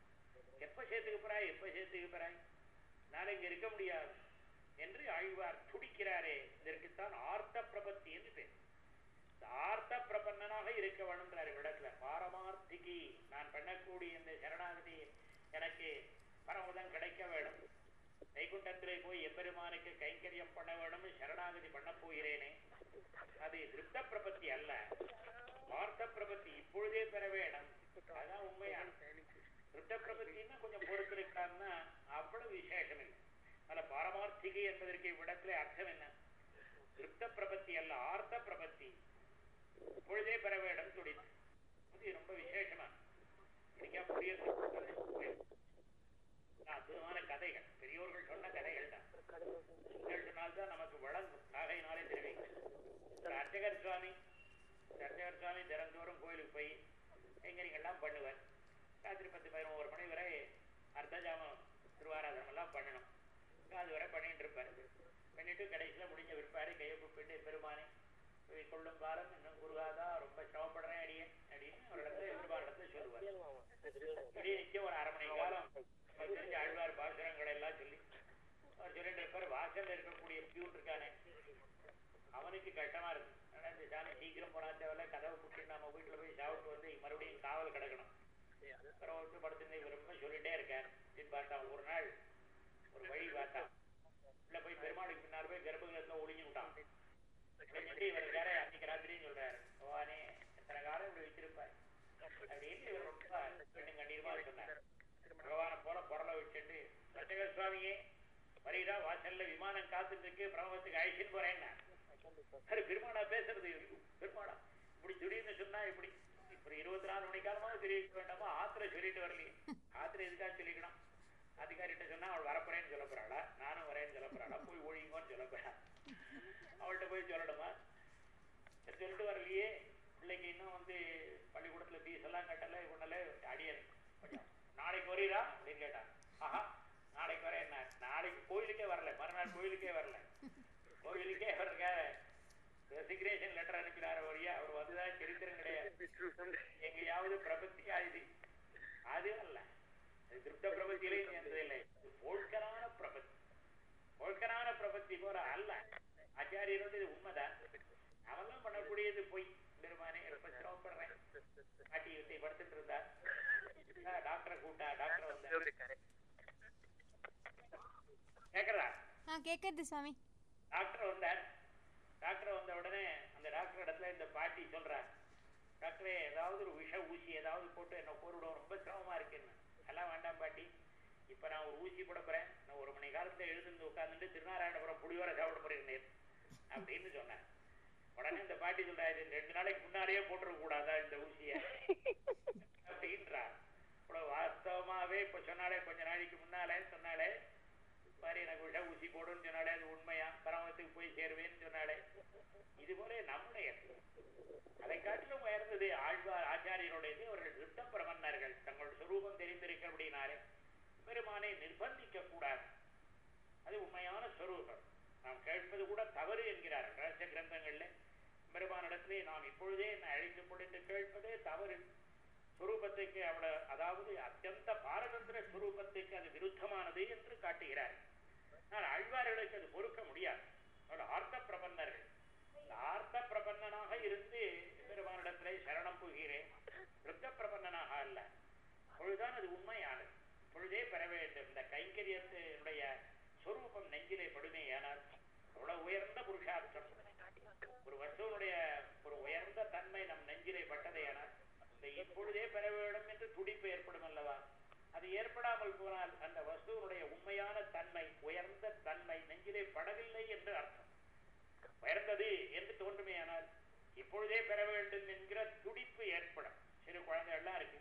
எப்ப சேர்த்துக்கு போறாய் எப்ப சேர்த்துக்கு போறாய் நான் இங்க இருக்க முடியாது என்று ஆழ்வார் துடிக்கிறாரே இதற்குத்தான் ஆர்த்த பிரபத்தி என்று பேர் இந்த ஆர்த்த பிரபன்னனாக இருக்க வேணும்ன்றார் இடத்துல பாரமார்த்திகி நான் பண்ணக்கூடிய இந்த சரணாகதி எனக்கு பரமுதம் கிடைக்க வேணும் வைகுண்டத்திலே போய் எம்பெருமானுக்கு கைங்கரியம் பண்ண வேணும் சரணாகதி பண்ண போகிறேனே அது திருப்த பிரபத்தி அல்ல வார்த்த பிரபத்தி இப்பொழுதே பெற வேணும் அதான் உண்மையான திருப்த பிரபத்தின்னா கொஞ்சம் பொறுத்திருக்கான்னா அவ்வளவு விசேஷம் இல்லை அதுல பாரமார்த்திகை என்பதற்கு இவ்விடத்திலே அர்த்தம் என்ன திருப்த பிரபத்தி அல்ல ஆர்த்த பிரபத்தி இப்பொழுதே பெற வேணும் துடித்து இது ரொம்ப விசேஷமா படிக்கா புரிய அற்புதமான கதைகள் பெரியோர்கள் சொன்ன கதைகள் தான் சொன்னால்தான் நமக்கு வழங்கும் ஆகையினாலே தெரிவிக்கும் அர்ச்சகர் சுவாமி அர்ச்சகர் சுவாமி தினந்தோறும் கோயிலுக்கு போய் கைங்கரியங்கள்லாம் பண்ணுவார் ராத்திரி பத்து பதினோரு மணி வரை அர்த்தஜாமம் திருவாராதனம் எல்லாம் பண்ணணும் அது வரை பண்ணிட்டு இருப்பார் பண்ணிட்டு கடைசியில் முடிஞ்ச விற்பாரு கையை கூப்பிட்டு பெருமானே இதை கொள்ளும் காலம் இன்னும் குருகாதா ரொம்ப சிரமப்படுறேன் அடியே அப்படின்னு ஒரு இடத்துல பெருமாள் இடத்துல சொல்லுவார் இப்படி நிச்சயம் ஒரு அரை மணி காலம் அவர் தெரிஞ்ச ஆழ்வார் பாசுரங்களை எல்லாம் சொல்லி அவர் சொல்லிட்டு இருப்பார் வாசல்ல இருக்கக்கூடிய பியூன் இருக்கானே அவனுக்கு கஷ்டமா இருக்கு ஆனா இந்த சாமி சீக்கிரம் போனா தேவையில்ல கதவை புட்டு நம்ம வீட்டுல போய் சாப்பிட்டு வந்து மறுபடியும் காவல் கிடக்கணும் அப்புறம் விட்டு படுத்துட்டு இவர் ரொம்ப சொல்லிட்டே இருக்கார் அப்படின்னு பார்த்தான் ஒரு நாள் ஒரு வழி பார்த்தான் உள்ள போய் பெருமாளுக்கு பின்னால் போய் கர்ப்பகிரகத்துல ஒளிஞ்சு விட்டான் ஒளிஞ்சுட்டு இவர் வேற அன்னைக்கு ராத்திரியும் சொல்றாரு பகவானே எத்தனை காலம் இப்படி வச்சிருப்பார் அப்படின்னு இவர் ரொம்ப பெண்ணு கண்ணீருமா சொன்னார் பகவானை போல பொருளை வச்சுட்டு ரச்சக சுவாமியே வரீரா வாசல்ல விமானம் காத்துட்டு இருக்கு பிரம்மத்துக்கு அழைச்சிட்டு போறேன்னா சரி பெருமாளா பேசுறது பெருமாளா இப்படி திடீர்னு சொன்னா இப்படி இப்படி இருபத்தி நாலு மணி காலமாக தெரிவிக்க வேண்டாமா ஆத்திர சொல்லிட்டு வரலையே ஆத்திர எதுக்காக சொல்லிக்கணும் அதிகாரிகிட்ட சொன்னா அவள் வரப்போறேன்னு சொல்ல போறாளா நானும் வரேன்னு சொல்ல போறாளா போய் ஒழிங்கோன்னு சொல்ல போறா அவள்கிட்ட போய் சொல்லணுமா சரி சொல்லிட்டு வரலையே பிள்ளைக்கு இன்னும் வந்து பள்ளிக்கூடத்துல ஃபீஸ் எல்லாம் கட்டல பண்ணல அடியன் கொஞ்சம் நாளைக்கு வரீரா அப்படின்னு கேட்டான் ஆஹா நாளைக்கு வரேன் என்ன நாளைக்கு கோயிலுக்கே வரல மறுநாள் கோயிலுக்கே வரல கோயிலுக்கே அவருக்கு ரெசிக்னேஷன் லெட்டர் அனுப்பினார் வழியா அவர் வந்துதான் சரித்திரம் கிடையாது எங்கேயாவது பிரபத்தி ஆயுது அது அல்ல அது திருப்த பிரபத்தியிலே சேர்ந்ததில்லை போழ்கரான பிரபத்தி போழ்கரான பிரபத்தி போல அல்ல ஆச்சாரியரோட இது உண்மைதான் அவெல்லாம் பண்ணக்கூடியது பொய் பெருமானே ரொம்ப சிரமப்படுறேன் பாட்டி வித்தை படுத்துட்டு இருந்தா டாக்டரை கூட்டா டாக்டர் வந்தார் கேக்குறா ஆ கேட்கறது சுவாமி டாக்டர் வந்தார் டாக்டர் வந்த உடனே அந்த டாக்டர் இடத்துல இந்த பாட்டி சொல்றார் டாக்டரே ஏதாவது ஒரு விஷ ஊசி ஏதாவது போட்டு என்ன போர்விடும் ரொம்ப சிரமமா இருக்குன்னு எல்லாம் வேண்டாம் பாட்டி இப்ப நான் ஒரு ஊசி போட போறேன் நான் ஒரு மணி காலத்துல எழுந்து உட்கார்ந்துட்டு திருநாராயணபுரம் புளியோர சாப்பிட போறேன் அப்படின்னு சொன்னேன் உடனே இந்த பாட்டி சொல்றாரு ரெண்டு நாளைக்கு முன்னாலேயே போட்டுருக்க கூடாதா இந்த ஊசிய வருகின்றார் இவ்வளவு வாஸ்தவமாவே இப்ப சொன்னாலே கொஞ்ச நாளைக்கு முன்னாலே சொன்னாலே பாரு எனக்கு விஷ ஊசி போடுன்னு சொன்னாலே அது உண்மையா பரமத்துக்கு போய் சேருவேன்னு சொன்னாலே இது போல நம்முடைய அதை காட்டிலும் உயர்ந்தது ஆழ்வார் ஆச்சாரியருடையது அவர்கள் யுத்த பிரபன்னர்கள் தங்கள் சுரூபம் தெரிந்திருக்கிறபடினாலே பெருமானை நிர்பந்திக்க கூடாது அது உண்மையான ஸ்வரூபம் நாம் கேட்பது கூட தவறு என்கிறார் ரகசிய கிரந்தங்கள்ல பெருமானிடத்திலே நாம் இப்பொழுதே என்னை அழைத்துக் கொண்டு கேட்பதே தவறு சுரூபத்துக்கு அவ்வளவு அதாவது அத்தியந்த பாரதந்திர சுரூபத்துக்கு அது விருத்தமானது என்று காட்டுகிறார் ஆனால் ஆழ்வார்களுக்கு அது பொறுக்க முடியாது அவர்கள் ஆர்த்த பிரபன்னர்கள் இந்த ஆர்த்த பிரபன்னனாக இருந்து பெருமானிடத்திலே சரணம் புகிறேன் விருத்த பிரபன்னனாக அல்ல அப்பொழுதுதான் அது உண்மையானது பொழுதே பெற வேண்டும் இந்த கைங்கரியத்தினுடைய சொரூபம் நெஞ்சிலே படுமேயானால் அவ்வளவு உயர்ந்த புருஷார்த்தம் ஒரு வஸ்துவனுடைய ஒரு உயர்ந்த தன்மை நம் நெஞ்சிலே பட்டதேயானால் இந்த இப்பொழுதே பெற வேண்டும் என்று துடிப்பு ஏற்படும் அல்லவா அது ஏற்படாமல் போனால் அந்த வஸ்துவனுடைய உண்மையான தன்மை உயர்ந்த தன்மை நெஞ்சிலே படவில்லை என்று அர்த்தம் உயர்ந்தது என்று தோன்றுமேயானால் இப்பொழுதே பெற வேண்டும் என்கிற துடிப்பு ஏற்படும் சிறு குழந்தைகள்லாம் இருக்கு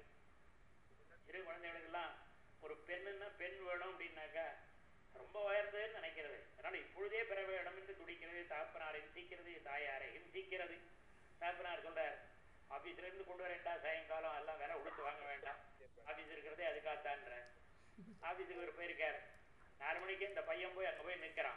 சிறு குழந்தைகளுக்கெல்லாம் ஒரு பெண்ணுன்னா பெண் வேணும் அப்படின்னாக்கா ரொம்ப உயர்ந்ததுன்னு நினைக்கிறது அதனால இப்பொழுதே பெற வேணும் என்று துடிக்கிறது தாப்பனார் ஹிம்சிக்கிறது தாயாரை ஹிம்சிக்கிறது தாப்பனார் சொல்றார் ஆபீஸ்ல இருந்து கொண்டு வரேன்டா சாயங்காலம் எல்லாம் வேற உடுத்து வாங்க வேண்டாம் ஆபீஸ் இருக்கிறதே அதுக்காகத்தான்ற ஆபீஸுக்கு ஒரு போயிருக்காரு நாலு மணிக்கு இந்த பையன் போய் அங்க போய் நிக்கிறான்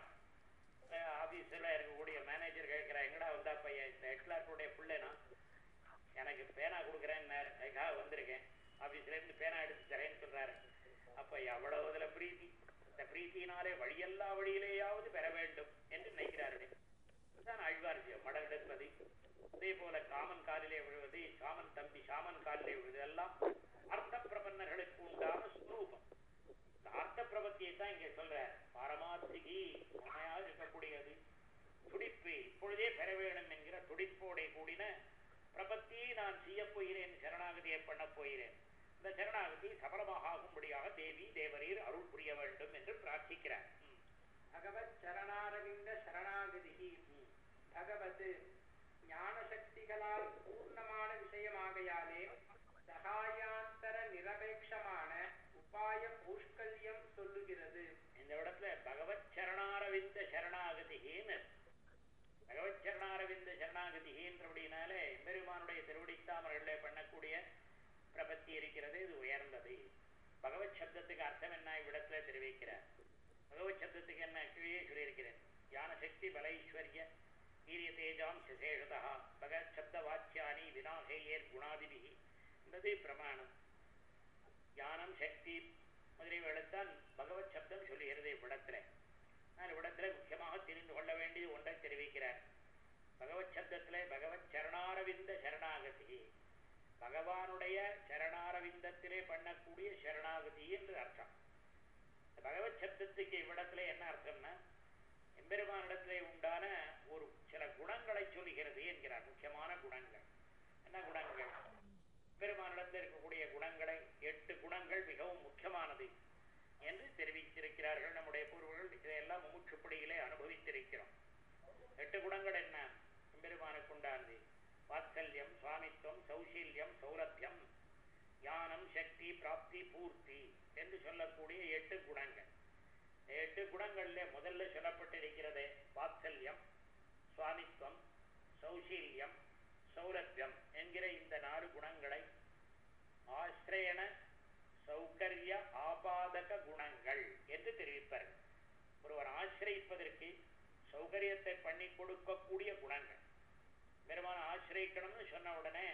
ஆபீஸ்ல இருக்கக்கூடிய மேனேஜர் கேட்கிறா எங்கடா வந்தா பையன் இந்த ஹெட் கிளார்க்குடைய பிள்ளைனா எனக்கு பேனா கொடுக்குறேன்னு அதுக்காக வந்திருக்கேன் ஆபீஸ்ல இருந்து பேனா எடுத்து தரேன்னு சொல்றாரு அப்ப எவ்வளவு இதுல பிரீத்தி இந்த பிரீத்தியினாலே வழியெல்லா வழியிலேயாவது பெற வேண்டும் என்று நினைக்கிறார்கள் தான் ஆழ்வார்ஜியம் மடம் எடுப்பது அதே போல காமன் காலிலே விழுவது சாமன் தம்பி சாமன் காலிலே விழுவது எல்லாம் அர்த்த பிரபன்னர்களுக்கு உண்டான ஸ்வரூபம் இந்த அர்த்த பிரபத்தியை தான் இங்க சொல்ற பாரமாத்திகி உண்மையாக இருக்கக்கூடியது துடிப்பு இப்பொழுதே பெற வேண்டும் என்கிற துடிப்போட கூடின பிரபத்தியை நான் செய்ய போகிறேன் சரணாகதியை பண்ண போகிறேன் இந்த சரணாகதி சபலமாக ஆகும்படியாக தேவி தேவரீர் அருள் புரிய வேண்டும் என்று பிரார்த்திக்கிறார் ம், பகவத் சரணாரவிந்த சரணாகதி ம். பகவத் ஞான சக்திகளால் பூர்ணமான விஷயமாகையாலே சகாயாந்தர நிரபேட்சமான உபாய பூஷ்கல்யம் சொல்லுகிறது இந்த இடத்துல பகவத் சரணாரவிந்த சரணாகதின்னு பகவத் சரணாரவிந்த சரணாகதின்றபடினாலே பெருமானுடைய திருவடித்தாமர்களில் பண்ணக்கூடிய பிரபத்தி இருக்கிறது இது உயர்ந்தது பகவத் சப்தத்துக்கு அர்த்தம் என்ன இவ்விடத்துல தெரிவிக்கிறார் பகவத் சப்தத்துக்கு என்ன கீழே சொல்லியிருக்கிறேன் ஞான சக்தி பலைஸ்வர்ய வீரிய தேஜாம் சிசேஷதா பகவத் சப்த வாக்கியானி வினாகேயர் குணாதிபி என்பது பிரமாணம் ஞானம் சக்தி முதலியவைகளைத்தான் பகவத் சப்தம் சொல்லுகிறது இவ்விடத்துல நான் இவ்விடத்துல முக்கியமாக தெரிந்து கொள்ள வேண்டியது ஒன்றை தெரிவிக்கிறார் பகவத் சப்தத்திலே பகவத் சரணாரவிந்த சரணாகதி பகவானுடைய சரணாரவிந்தத்திலே பண்ணக்கூடிய சரணாகதி என்று அர்த்தம் இந்த பகவத் சப்தத்துக்கு இவ்விடத்துல என்ன அர்த்தம்னா எம்பெருமானிடத்திலே உண்டான ஒரு சில குணங்களை சொல்லுகிறது என்கிறார் முக்கியமான குணங்கள் என்ன குணங்கள் பெருமானிடத்தில் இருக்கக்கூடிய குணங்களை எட்டு குணங்கள் மிகவும் முக்கியமானது என்று தெரிவித்திருக்கிறார்கள் நம்முடைய பூர்வர்கள் இதையெல்லாம் முமுட்சுப்படியிலே அனுபவித்திருக்கிறோம் எட்டு குணங்கள் என்ன பெருமானுக்கு உண்டானது வாத்சல்யம் சுவாமித்துவம் சௌசீல்யம் சௌரத்தியம் ஞானம் சக்தி பிராப்தி பூர்த்தி என்று சொல்லக்கூடிய எட்டு குணங்கள் இந்த எட்டு குணங்கள்ல முதல்ல சொல்லப்பட்டிருக்கிறது வாத்சல்யம் சுவாமித்துவம் சௌசீல்யம் சௌரத்தியம் என்கிற இந்த நாலு குணங்களை ஆசிரியன சௌகரிய ஆபாதக குணங்கள் என்று தெரிவிப்பார்கள் ஒருவர் ஆசிரியிப்பதற்கு சௌகரியத்தை பண்ணி கொடுக்கக்கூடிய குணங்கள் பெருமான ஆசிரியக்கணும்னு சொன்ன உடனே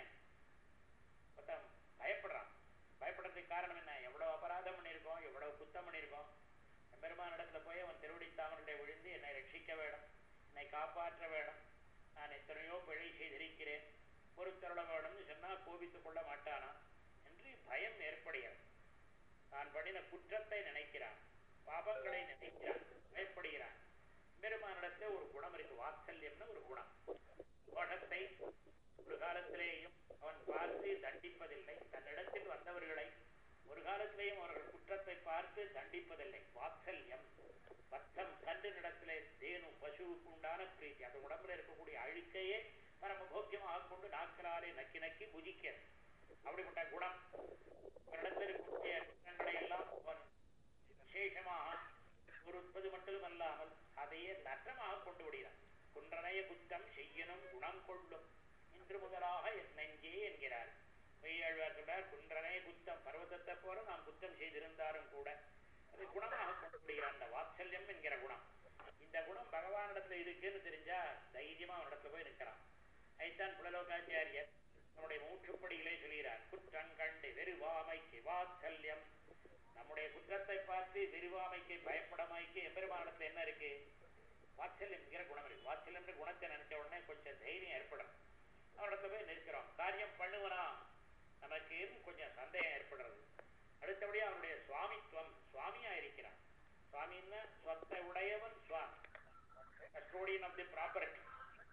ஒருத்தன் பயப்படுறான் பயப்படுறதுக்கு காரணம் என்ன எவ்வளவு அபராதம் பண்ணியிருக்கோம் எவ்வளவு குத்தம் பண்ணியிருக்கோம் பெருமான இடத்துல போய் அவன் திருவடி தாமரை விழுந்து என்னை ரட்சிக்க வேணும் என்னை காப்பாற்ற வேணும் நான் எத்தனையோ பிழை செய்திருக்கிறேன் பொறுத்தருள வேணும்னு சொன்னா கோபித்துக் கொள்ள மாட்டானா என்று பயம் ஏற்படுகிறது தான் பண்ணின குற்றத்தை நினைக்கிறான் பாபங்களை நினைக்கிறான் பயப்படுகிறான் பெருமானிடத்துல ஒரு குணம் இருக்கு வாத்சல்யம்னு ஒரு குணம் தோஷத்தை ஒரு காலத்திலேயும் அவன் பார்த்து தண்டிப்பதில்லை தன்னிடத்தில் வந்தவர்களை ஒரு காலத்திலேயும் அவர்கள் குற்றத்தை பார்த்து தண்டிப்பதில்லை வாத்சல்யம் வத்தம் கன்றினிடத்திலே தேனு பசுவுக்கு உண்டான பிரீத்தி அந்த உடம்புல இருக்கக்கூடிய அழுக்கையே பரமபோக்கியமாக கொண்டு நாக்களாலே நக்கி நக்கி புதிக்கிறது அப்படிப்பட்ட குணம் இவரிடத்தில் இருக்கக்கூடிய குணங்களை எல்லாம் அவன் விசேஷமாக பொறுப்பது மட்டும் அல்லாமல் அதையே நற்றமாக கொண்டு விடுகிறான் குன்றனைய குத்தம் செய்யணும் குணம் கொள்ளும் இன்று முதலாக என் நெஞ்சே என்கிறார் மெய்யாழ்வார் சொல்றார் குன்றனைய குத்தம் பர்வதத்தை போல நாம் குத்தம் செய்திருந்தாலும் கூட அது குணமாக கொண்டு விடுகிறான் அந்த வாத்சல்யம் என்கிற குணம் இந்த குணம் பகவானிடத்துல இருக்குன்னு தெரிஞ்சா தைரியமா அவனிடத்துல போய் நிற்கிறான் ஐத்தான் புலலோகாச்சாரியர் நம்முடைய மூற்றுப்படியிலே சொல்கிறார் குற்றங்கண்டு வெறுவாமைக்கு வாத்சல்யம் நம்முடைய குற்றத்தை பார்த்து வெறுவாமைக்கு பயப்படமைக்கு எம்பெருமானத்துல என்ன இருக்கு வாத்சல்யம்ங்கிற குணம் இருக்கு வாத்சல்யம்ன்ற குணத்தை நினைச்ச உடனே கொஞ்சம் தைரியம் ஏற்படும் அவனிடத்துல போய் நிற்கிறோம் காரியம் பண்ணுவனா நமக்கு கொஞ்சம் சந்தேகம் ஏற்படுறது அடுத்தபடியா அவனுடைய சுவாமித்துவம் சுவாமியா இருக்கிறான் சுவாமின்னா சொத்தை உடையவன் சுவாமி கஸ்டோடியன் ஆஃப் தி ப்ராப்பர்ட்டி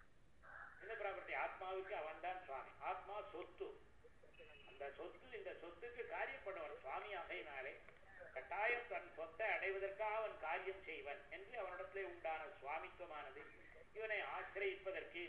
இந்த ப்ராப்பர்ட்டி ஆத்மாவுக்கு அவன் தான் சுவாமி ஆத்மா சொத்து அந்த சொத்து இந்த சொத்துக்கு காரியம் பண்ணுவன் சுவாமி ஆகையினாலே கட்டாயம் தன் சொத்தை அடைவதற்காக அவன் காரியம் செய்வன் என்று அவனிடத்திலே உண்டான சுவாமித்துவமானது இவனை ஆசிரியப்பதற்கு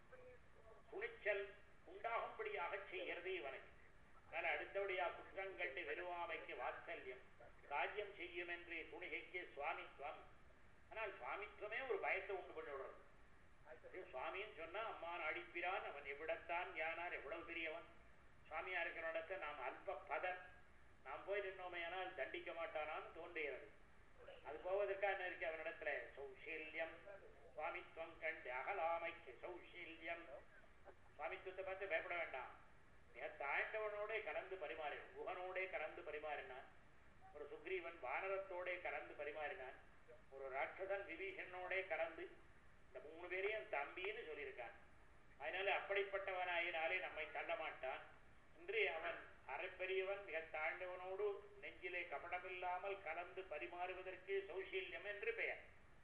துணிச்சல் உண்டாகும்படியாக செய்கிறது இவனை அதனால் அடுத்தபடியா குற்றங்கட்டு வெறுவாமைக்கு வாத்சல்யம் காரியம் செய்யும் என்று துணிகைக்கு சுவாமித்துவம் ஆனால் சுவாமித்துவமே ஒரு பயத்தை உண்டு பண்ணி விடுறது இது சுவாமின்னு சொன்னா அம்மான் அடிப்பிரான் அவன் எவ்விடத்தான் யானார் எவ்வளவு பெரியவன் சுவாமியா இருக்கிற நாம் அல்ப பதர் நாம் போய் நின்னோமே ஆனால் தண்டிக்க மாட்டானான்னு தோன்றுகிறது அது போவதற்காக என்ன இருக்கு அவனிடத்துல சௌசீல்யம் சுவாமித்துவம் கண்டு அகலாமைக்கு சௌசீல்யம் சுவாமித்துவத்தை பார்த்து பயப்பட வேண்டாம் மிக தாழ்ந்தவனோட கலந்து பரிமாறி குகனோட கலந்து பரிமாறினான் ஒரு சுக்ரீவன் வானரத்தோட கலந்து பரிமாறினான் ஒரு ராட்சசன் விபீஷனோட கலந்து இந்த மூணு பேரையும் தம்பின்னு சொல்லியிருக்கான் அதனால அப்படிப்பட்டவனாயினாலே நம்மை தள்ள மாட்டான் இன்று அவன் அரைப்பெரியவன் மிக தாழ்ந்தவனோடு நெஞ்சிலே கபடமில்லாமல் கலந்து பரிமாறுவதற்கு சௌசீல்யம் என்று பெயர்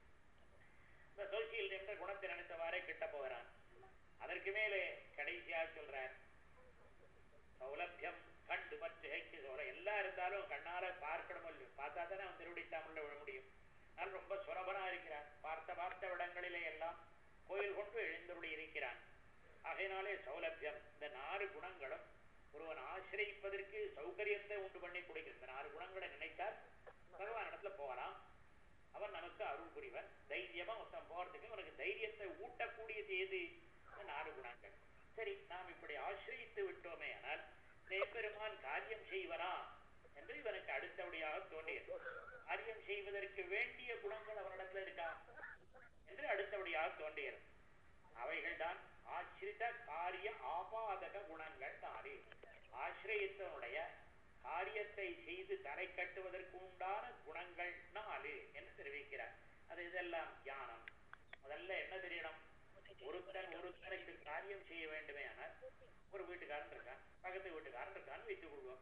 இந்த சௌசீல்யம் என்ற குணத்தை நினைத்தவாறே கிட்ட போகிறான் அதற்கு மேலே கடைசியாக சொல்றார் சௌலபியம் கண்டு பற்றுகைக்கு சொல்ற எல்லாம் இருந்தாலும் கண்ணால பார்க்கணும் இல்லையோ பார்த்தா தானே அவன் திருவடி தமிழ்ல விழ முடியும் ஆனால் ரொம்ப சுலபனா இருக்கிறான் பார்த்த பார்த்த இடங்களிலே எல்லாம் கோயில் கொண்டு எழுந்தபடி இருக்கிறான் ஆகையினாலே சௌலபியம் இந்த நாலு குணங்களும் ஒருவன் ஆசிரியப்பதற்கு சௌகரியத்தை உண்டு பண்ணி கொடுக்கிறது இந்த நாலு குணங்களை நினைத்தால் பகவான் இடத்துல போகலாம் அவன் நமக்கு அருள் புரிவன் தைரியமா மொத்தம் போறதுக்கு உனக்கு தைரியத்தை ஊட்டக்கூடியது எது இந்த நாலு குணங்கள் சரி நாம் இப்படி ஆசிரியித்து விட்டோமே ஆனால் பெருமான் காரியம் செய்வனா என்று இவனுக்கு அடுத்தபடியாக தோன்றியது காரியம் செய்வதற்கு வேண்டிய குணங்கள் அவனிடத்துல இருக்கா என்று அடுத்தபடியாக தோன்றியது அவைகள்தான் ஆசிரித காரிய ஆபாதக குணங்கள் தானே ஆசிரியத்தினுடைய காரியத்தை செய்து தலை கட்டுவதற்கு உண்டான குணங்கள் நாலு என்று தெரிவிக்கிறார் அது இதெல்லாம் ஞானம் முதல்ல என்ன தெரியணும் ஒருத்தன் ஒருத்தனுக்கு காரியம் செய்ய வேண்டுமே ஆனால் ஒரு வீட்டுக்காரன் இருக்கான் பக்கத்து வீட்டுக்காரன் இருக்கான்னு வைத்துக் கொள்வோம்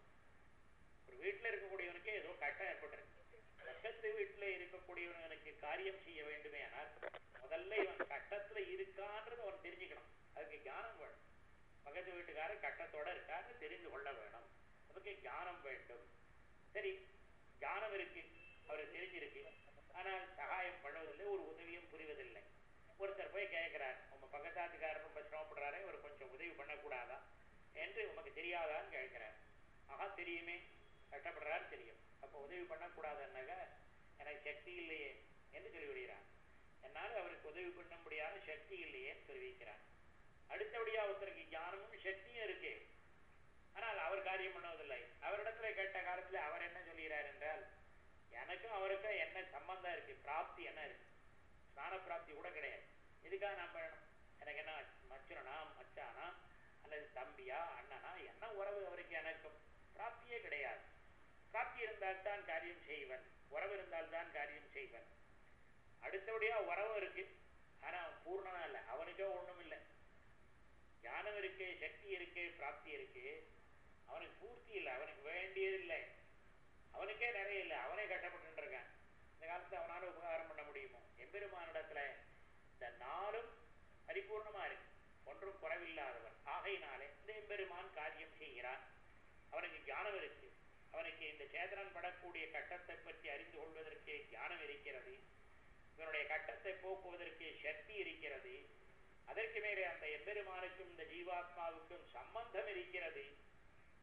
ஒரு வீட்டுல இருக்கக்கூடியவனுக்கு ஏதோ கட்டம் ஏற்பட்டிருக்கு பக்கத்து வீட்டுல இருக்கக்கூடியவனுக்கு காரியம் செய்ய வேண்டுமே ஆனால் முதல்ல இவன் கட்டத்துல இருக்கான்றது அவன் தெரிஞ்சுக்கணும் அதுக்கு ஞானம் வேணும் பக்கத்து வீட்டுக்காரர் கட்டத்தோட இருக்கான்னு தெரிந்து கொள்ள வேணும் அதுக்கு ஞானம் வேண்டும் சரி ஞானம் இருக்கு அவருக்கு தெரிஞ்சிருக்கு ஆனால் சகாயம் பண்ணுவதில்லை ஒரு உதவியும் புரிவதில்லை ஒருத்தர் போய் கேட்கிறார் உங்க பக்கத்தாத்துக்காரர் ரொம்ப சிரமப்படுறாரே ஒரு கொஞ்சம் உதவி பண்ணக்கூடாதா என்று உமக்கு தெரியாதான்னு கேட்கிறார் ஆஹா தெரியுமே கஷ்டப்படுறாரு தெரியும் அப்ப உதவி பண்ணக்கூடாதுன்னாக்க எனக்கு சக்தி இல்லையே என்று சொல்லிவிடுகிறார் என்னால் அவருக்கு உதவி பண்ண முடியாத சக்தி இல்லையே தெரிவிக்கிறார் அடுத்தபடியா ஒருத்தருக்கு ஞானமும் சக்தியும் இருக்கு ஆனால் அவர் காரியம் பண்ணுவதில்லை அவரிடத்துல கேட்ட காலத்துல அவர் என்ன சொல்கிறார் என்றால் எனக்கும் அவருக்கும் என்ன சம்பந்தம் இருக்கு பிராப்தி என்ன இருக்கு ஸ்நான பிராப்தி கூட கிடையாது இதுக்காக நான் பண்ணணும் எனக்கு என்ன மச்சுரனா மச்சானா அல்லது தம்பியா அண்ணனா என்ன உறவு அவருக்கு எனக்கும் பிராப்தியே கிடையாது பிராப்தி இருந்தால் தான் காரியம் செய்வன் உறவு இருந்தால் தான் காரியம் செய்வன் அடுத்தபடியா உறவு இருக்கு ஆனா அவன் பூர்ணனா இல்லை அவனுக்கே ஒண்ணும் இல்லை ஞானம் இருக்கு சக்தி இருக்கு பிராப்தி இருக்கு அவனுக்கு பூர்த்தி இல்லை அவனுக்கு வேண்டியது இல்லை அவனுக்கே நிறைய இல்லை அவனே கஷ்டப்பட்டு இருக்கான் இந்த காலத்துல அவனால உபகாரம் பண்ண முடியுமோ எம்பெருமானிடத்துல இந்த நாளும் பரிபூர்ணமா இருக்கு ஒன்றும் குறைவில்லாதவன் ஆகையினாலே இந்த எம்பெருமான் காரியம் செய்கிறான் அவனுக்கு ஞானம் இருக்கு அவனுக்கு இந்த சேதனன் படக்கூடிய கட்டத்தை பற்றி அறிந்து கொள்வதற்கு ஞானம் இருக்கிறது இவனுடைய கட்டத்தை போக்குவதற்கு சக்தி இருக்கிறது அதற்கு மேலே அந்த எம்பெருமானுக்கும் இந்த ஜீவாத்மாவுக்கும் சம்பந்தம் இருக்கிறது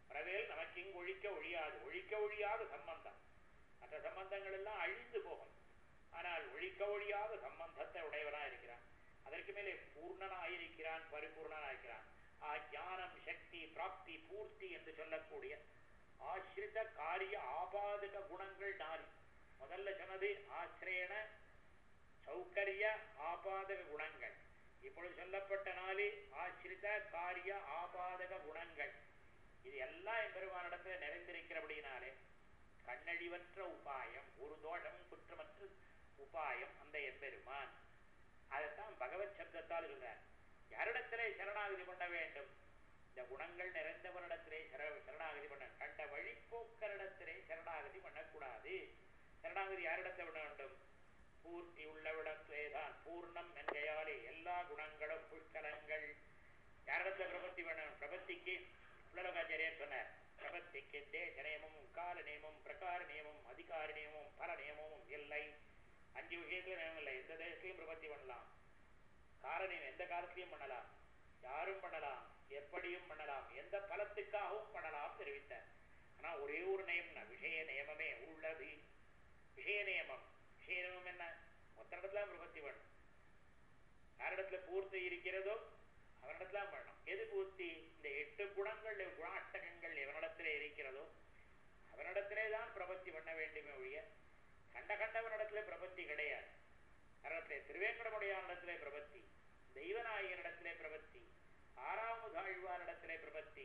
வரவேல் நமக்கு இங்கு ஒழிக்க ஒழியாது ஒழிக்க ஒழியாத சம்பந்தம் மற்ற சம்பந்தங்கள் எல்லாம் அழிந்து போகும் ஆனால் ஒழிக்க ஒழியாத சம்பந்தத்தை உடையவனா இருக்கிறான் அதற்கு மேலே பூர்ணனாயிருக்கிறான் பரிபூர்ணனாயிருக்கிறான் ஆ ஞானம் சக்தி பிராப்தி பூர்த்தி என்று சொல்லக்கூடிய ஆசிரித காரிய ஆபாதக குணங்கள் நாலு முதல்ல சொன்னது ஆசிரியன சௌகரிய ஆபாதக குணங்கள் இப்பொழுது சொல்லப்பட்ட நாலு ஆசிரித காரிய ஆபாதக குணங்கள் இது எல்லாம் எம்பெருமானிடத்தில் நிறைந்திருக்கிறபடினாலே கண்ணழிவற்ற உபாயம் ஒரு தோஷம் குற்றமற்ற உபாயம் அந்த எம்பெருமான் அதைத்தான் பகவத் சப்தத்தால் சொல்றார் யாரிடத்திலே சரணாகதி பண்ண வேண்டும் இந்த குணங்கள் நிறைந்தவரிடத்திலே சர சரணாகதி பண்ண கண்ட வழிப்போக்கரிடத்திலே சரணாகதி பண்ணக்கூடாது சரணாகதி யாரிடத்தை பண்ண வேண்டும் பூர்த்தி உள்ளவிடத்திலே தான் பூர்ணம் என்கையாலே எல்லா குணங்களும் புஷ்கலங்கள் யாரிடத்துல பிரபத்தி பண்ணணும் பிரபத்திக்கு புலலோகாச்சாரியர் சொன்னார் பிரபத்திக்கு தேச நியமமும் கால நியமம் பிரகார நியமம் அதிகார நியமம் பல நியமமும் இல்லை அஞ்சு விஷயத்துல நியமம் இல்லை எந்த தேசத்தையும் பிரபத்தி பண்ணலாம் காரணம் எந்த காலத்திலையும் பண்ணலாம் யாரும் பண்ணலாம் எப்படியும் பண்ணலாம் எந்த பலத்துக்காகவும் பண்ணலாம் தெரிவித்தார் ஆனா ஒரே ஒரு நியமம் விஷய நியமமே உள்ளது விஷய நியமம் விஷய நியமம் என்ன மொத்த இடத்துல பிரபத்தி பண்ணும் யாரிடத்துல பூர்த்தி இருக்கிறதோ அவனிடத்துல பண்ணணும் எது பூர்த்தி இந்த எட்டு குணங்கள் குணாட்டகங்கள் எவனிடத்திலே இருக்கிறதோ அவனிடத்திலே தான் பிரபத்தி பண்ண வேண்டுமே ஒழிய கண்ட கண்டவனிடத்திலே பிரபத்தி கிடையாது அவரிடத்திலே திருவேங்கடமுடையானிடத்திலே பிரபத்தி தெய்வநாயகனிடத்திலே பிரபத்தி ஆறாவது ஆழ்வாரிடத்திலே பிரபத்தி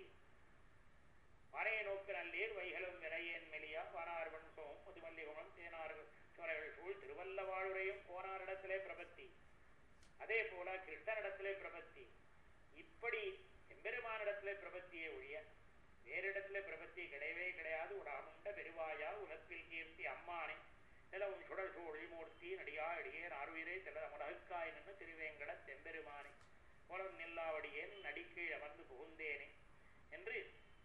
மறைய நோக்கு நல்லீர் வைகளும் நிறையேன் மெலியா வானார்வன் சோம் முதுமல்லிகுணம் தேனார் சோரைகள் சூழ் திருவல்லவாழுரையும் போனாரிடத்திலே பிரபத்தி அதே போல கிருஷ்ணனிடத்திலே பிரபத்தி இப்படி எம்பெருமானிடத்திலே பிரபத்தியே ஒழிய வேறு இடத்துல பிரபத்தி கிடையவே கிடையாது ஒரு அமுண்ட பெருவாயா உலத்தில் கீர்த்தி அம்மானை நிலவும் சுடர் சூழி மூர்த்தி நடிகா அடியேன் ஆர்வீரே சில முடகுக்காய் நின்று திருவேங்கட தெம்பெருமானே மூலம் நில்லாவடியேன் நடிக்கீழ் அமர்ந்து புகுந்தேனே என்று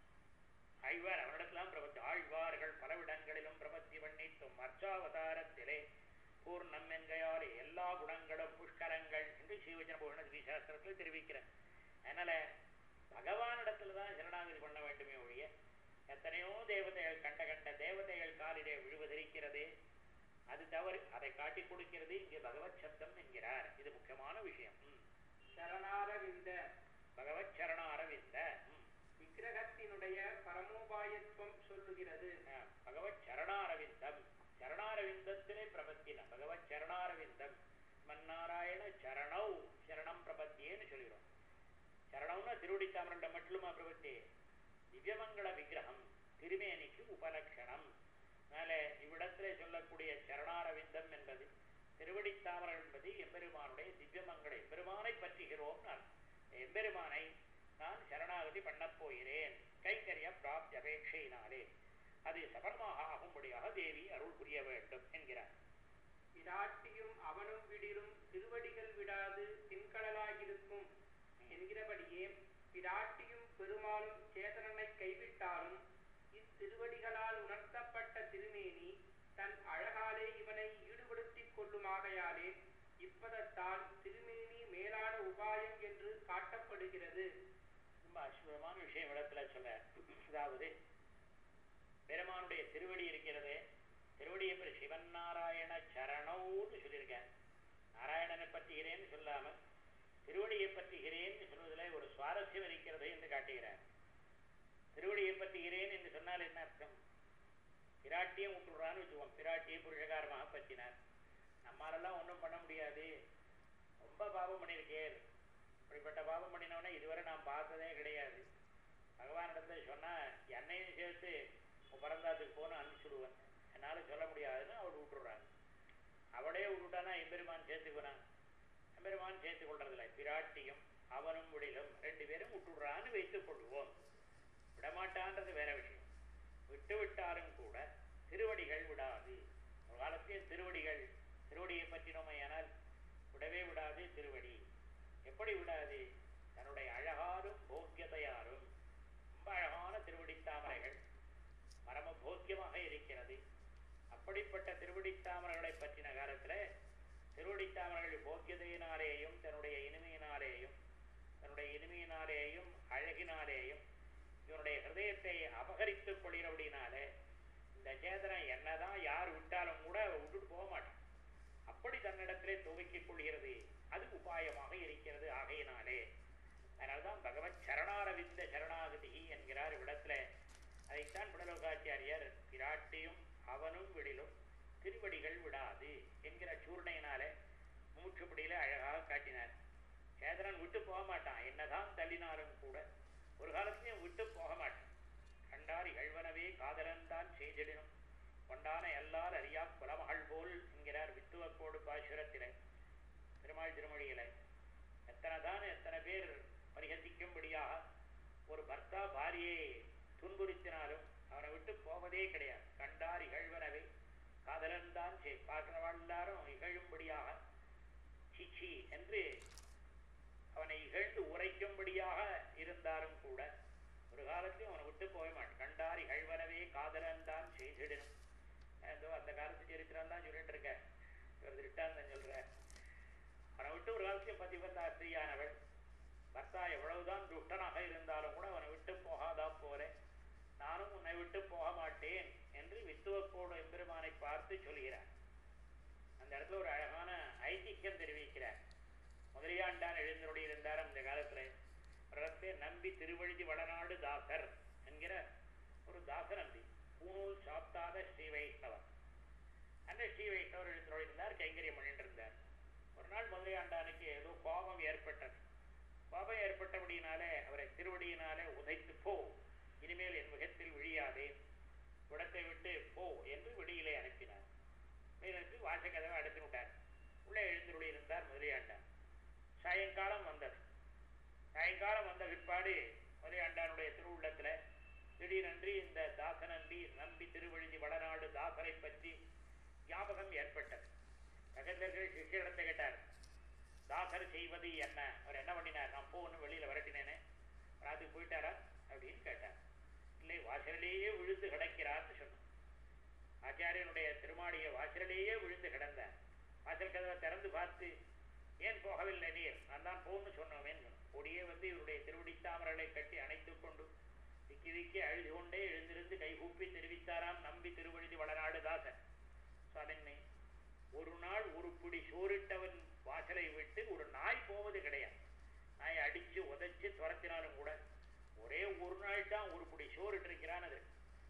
ஆழ்வார் அவனிடத்திலாம் பிரபத்தி ஆழ்வார்கள் பலவிடங்களிலும் பிரபத்தி பண்ணிட்டும் அர்ச்சாவதாரத்திலே பூர்ணம் என்கையாலே எல்லா குணங்களும் புஷ்கரங்கள் என்று ஸ்ரீவச்சன பூர்ண ஸ்ரீசாஸ்திரத்தில் தெரிவிக்கிறேன் அதனால பகவானிடத்துல தான் சரணாகதி பண்ண வேண்டுமே ஒழிய எத்தனையோ தேவதைகள் கண்ட கண்ட தேவதைகள் காலிலே விழுவதிருக்கிறது அது தவறு அதை காட்டிக் கொடுக்கிறது இங்கே பகவத் சப்தம் என்கிறார் இது முக்கியமான விஷயம் ம். சரணாரவிந்த பகவத் சரண அரவிந்த ம். விக்கிரகத்தினுடைய பரமோபாயத்துவம் சொல்லுகிறது ஆ, பகவத் சரணாரவிந்தம் சரணாரவிந்தத்திலே பிரபத்தின பகவத் சரணாரவிந்தம் மன்னாராயண சரணௌ சரணம் பிரபத்தியேன்னு சொல்லிடும் சரணம்னா திருவடி தாமரண்ட மட்டுமா பிரபத்தி திவ்யமங்கள விக்கிரகம் திருமேனிக்கு உபலட்சணம் அதனால இவ்விடத்திலே சொல்லக்கூடிய சரணாரவிந்தம் என்பது திருவடி தாமரம் என்பது எம்பெருமானுடைய திவ்யமங்கள எம்பெருமானை பற்றுகிறோம் நான் எம்பெருமானை நான் சரணாகதி பண்ணப் போகிறேன் கைங்கரிய பிராப்தி அபேட்சையினாலே அது சபலமாக ஆகும்படியாக தேவி அருள் புரிய வேண்டும் என்கிறார் விராட்டியும் அவனும் விடிலும் திருவடிகள் விடாது தின்கடலாயிருக்கும் என்கிறபடியே விராட்டியும் பெருமாளும் சேதனனை கைவிட்டாலும் இத்திருவடிகளால் உணர்த்தப்பட்ட திருமேனி தன் அழகாலே இவனை ஈடுபடுத்திக் கொள்ளுமாகையாலே இப்பதத்தால் திருமேனி மேலான உபாயம் என்று காட்டப்படுகிறது ரொம்ப அற்புதமான விஷயம் இடத்துல சொல்ல அதாவது பெருமானுடைய திருவடி இருக்கிறது திருவடியை பற்றி சிவன் நாராயண சரணோன்னு சொல்லியிருக்கேன் நாராயணனை பற்றுகிறேன்னு சொல்லாம திருவடியை பற்றுகிறேன்னு சொல்வதில் ஒரு சுவாரஸ்யம் இருக்கிறது என்று காட்டுகிறார் திருவடியை பற்றுகிறேன் என்று சொன்னால் என்ன அர்த்தம் பிராட்டியும் விட்டுடுறான்னு வச்சுக்குவோம் பிராட்டியை புருஷகாரமாக பற்றினார் நம்மாலெல்லாம் ஒன்றும் பண்ண முடியாது ரொம்ப பாவம் பண்ணியிருக்கேன் இப்படிப்பட்ட பாவம் பண்ணினவனே இதுவரை நான் பார்த்ததே கிடையாது பகவானிடத்துல சொன்னா என்னையும் சேர்த்து உன் பரந்தாத்துக்கு போன அனுப்பிச்சுடுவேன் என்னால சொல்ல முடியாதுன்னு அவள் விட்டுடுறாங்க அவளே விட்டுட்டானா எம்பெருமான் சேர்த்துக்கிறான் எம்பெருமான் சேர்த்துக் கொள்றதில்ல பிராட்டியும் அவனும் விடிலும் ரெண்டு பேரும் விட்டுடுறான்னு வைத்துக் கொள்வோம் விடமாட்டான்றது வேற விஷயம் விட்டு விட்டாலும் கூட திருவடிகள் விடாது ஒரு காலத்தில் திருவடிகள் திருவடியை பற்றினோமையானால் விடவே விடாது திருவடி எப்படி விடாது தன்னுடைய அழகாரும் போக்கியதையாரும் ரொம்ப அழகான திருவடி தாமரைகள் பரம போக்கியமாக இருக்கிறது அப்படிப்பட்ட திருவடி தாமரைகளை பற்றின காலத்துல திருவடி தாமரைகள் போக்கியதையினாலேயும் தன்னுடைய இனிமையினாலேயும் தன்னுடைய இனிமையினாலேயும் அழகினாலேயும் இவனுடைய ஹிருதயத்தை அலங்கரித்துக் கொள்கிறபடினாலே இந்த சேதனம் என்னதான் யார் விட்டாலும் கூட விட்டுட்டு போக மாட்டான் அப்படி தன்னிடத்திலே துவக்கிக் கொள்கிறது அது உபாயமாக இருக்கிறது ஆகையினாலே அதனால்தான் பகவத் சரணாரவிந்த சரணாகதி என்கிறார் இவ்விடத்துல அதைத்தான் பிடலோகாச்சாரியார் பிராட்டியும் அவனும் விடிலும் திருவடிகள் விடாது என்கிற சூர்ணையினாலே மூச்சுப்படியில அழகாக காட்டினார் சேதனன் விட்டு போக மாட்டான் என்னதான் தள்ளினாலும் கூட ஒரு காலத்திலையும் விட்டு போக மாட்டான் கண்டார் இகழ்வனவே காதலன் தான் செய்திடணும் கொண்டான எல்லால் அறியா குலமகள் போல் என்கிறார் வித்துவக்கோடு பாசுரத்திலே திருமால் திருமொழியில எத்தனை தான் எத்தனை பேர் பரிகசிக்கும்படியாக ஒரு பர்த்தா பாரியை துன்புறுத்தினாலும் அவனை விட்டு போவதே கிடையாது கண்டார் இகழ்வனவே காதலன் தான் செய் பார்க்கிறவள் எல்லாரும் இகழும்படியாக சிச்சி என்று அவனை இகழ்ந்து உரைக்கும்படியாக இருந்தாலும் கூட ஒரு காலத்தையும் அவனை விட்டு போக மாட்டான் கண்டார் இகழ்வனவே காதலன் தான் செய்திடணும் ஏதோ அந்த காலத்து சரித்திரம் தான் சொல்லிட்டு இருக்கேன் இவர் திருட்டாந்தன் சொல்றார் அவனை விட்டு ஒரு காலத்தையும் பதிவந்தா ஸ்திரீயானவள் பர்த்தா எவ்வளவுதான் துஷ்டனாக இருந்தாலும் கூட அவனை விட்டு போகாதா போல நானும் உன்னை விட்டு போக மாட்டேன் என்று வித்துவக்கோடு எம்பெருமானை பார்த்து சொல்கிறார் அந்த இடத்துல ஒரு அழகான ஐதிஹ்யம் தெரிவிக்கிறார் முதலியாண்டான் எழுந்தருடைய இருந்தார் அந்த காலத்துல பிரதத்தை நம்பி திருவழுதி வடநாடு தாசர் என்கிற ஒரு தாச நம்பி பூணூல் சாப்பிட்டாத ஸ்ரீ வைஷ்ணவர் அந்த ஸ்ரீ வைஷ்ணவர் எழுந்தருடைய இருந்தார் கைங்கரியம் பண்ணிட்டு இருந்தார் ஒரு நாள் முதலியாண்டானுக்கு ஏதோ கோபம் ஏற்பட்டது கோபம் ஏற்பட்டபடியினாலே அவரை திருவடியினாலே உதைத்து போ இனிமேல் என் முகத்தில் விழியாதே விடத்தை விட்டு போ என்று வெளியிலே அனுப்பினார் மேலிருந்து வாசக்கதவை அடைத்து விட்டார் உள்ளே எழுந்துருளி இருந்தார் முதலியாண்டான் சாயங்காலம் வந்தது சாயங்காலம் வந்த பிற்பாடு முதலியாண்டானுடைய திருவுள்ளத்துல திடீரென்று இந்த தாசனம்பி நம்பி திருவழுதி வடநாடு தாசரை பற்றி ஞாபகம் ஏற்பட்டது பகந்தர்கள் சிஷ்யரிடத்தை கேட்டார் தாசர் செய்வது என்ன அவர் என்ன பண்ணினார் நான் போன்னு வெளியில விரட்டினேனே ராத்துக்கு போயிட்டாரா அப்படின்னு கேட்டார் இல்லை வாசலிலேயே விழுந்து கிடக்கிறார்னு சொன்னார் ஆச்சாரியனுடைய திருமாடிய வாசலிலேயே விழுந்து கிடந்தார் வாசல் கதவை திறந்து பார்த்து ஏன் போகவில்லை நீர் நான் தான் போன்னு சொன்னோமேன்னு சொன்னார். கொடியே வந்து இவருடைய திருவடி தாமரலை கட்டி அணைத்துக் கொண்டு திக்கி திக்கி அழுது கொண்டே எழுந்திருந்து கைகூப்பி தெரிவித்தாராம் நம்பி திருவழுதி வளநாடு தாசன் சுவாமின்னே ஒரு நாள் ஒரு பிடி சோறிட்டவன் வாசலை விட்டு ஒரு நாய் போவது கிடையாது நாய் அடிச்சு உதைச்சு துரத்தினாலும் கூட ஒரே ஒரு நாள் தான் ஒரு பிடி சோறு இருக்கிறான் அது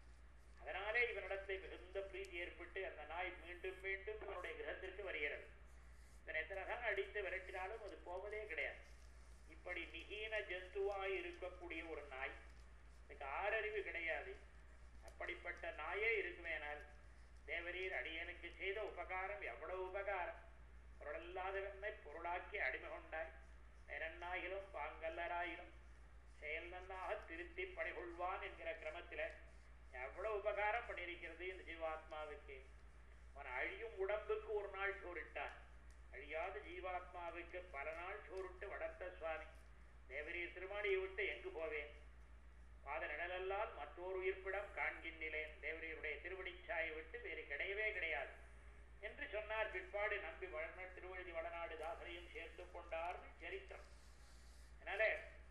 அதனாலே இவனிடத்தை மிகுந்த பிரீதி ஏற்பட்டு அந்த நாய் மீண்டும் மீண்டும் இவனுடைய கிரகத்திற்கு வருகிறது இதனை எத்தனை தான் அடித்து விரட்டினாலும் அது போவதே கிடையாது இப்படி மிகீன ஜந்துவாய் இருக்கக்கூடிய ஒரு நாய் இதுக்கு ஆறறிவு கிடையாது அப்படிப்பட்ட நாயே இருக்குமேனால் தேவரீர் அடியனுக்கு செய்த உபகாரம் எவ்வளவு உபகாரம் பொருளல்லாதவனை பொருளாக்கி அடிமை கொண்டாய் நெரன்னாயிலும் பாங்கல்லராயிலும் செயல் நன்னாக திருத்தி பணிகொள்வான் என்கிற கிரமத்தில எவ்வளவு உபகாரம் பண்ணியிருக்கிறது இந்த ஜீவாத்மாவுக்கு அவன் அழியும் உடம்புக்கு ஒரு நாள் சோறிட்டான் அழியாத ஜீவாத்மாவுக்கு பல நாள் சோறுட்டு வளர்த்த சுவாமி தேவரீர் திருமாடியை விட்டு எங்கு போவேன் பாத நிழலல்லால் மற்றொரு உயிர்ப்பிடம் காண்கின்றேன் தேவரீருடைய திருவடிச்சாயை விட்டு வேறு கிடையவே கிடையாது என்று சொன்னார் பிற்பாடு நம்பி வளர்ன திருவழுதி வளநாடு தாசரையும் சேர்த்து கொண்டார்னு சரித்திரம் அதனால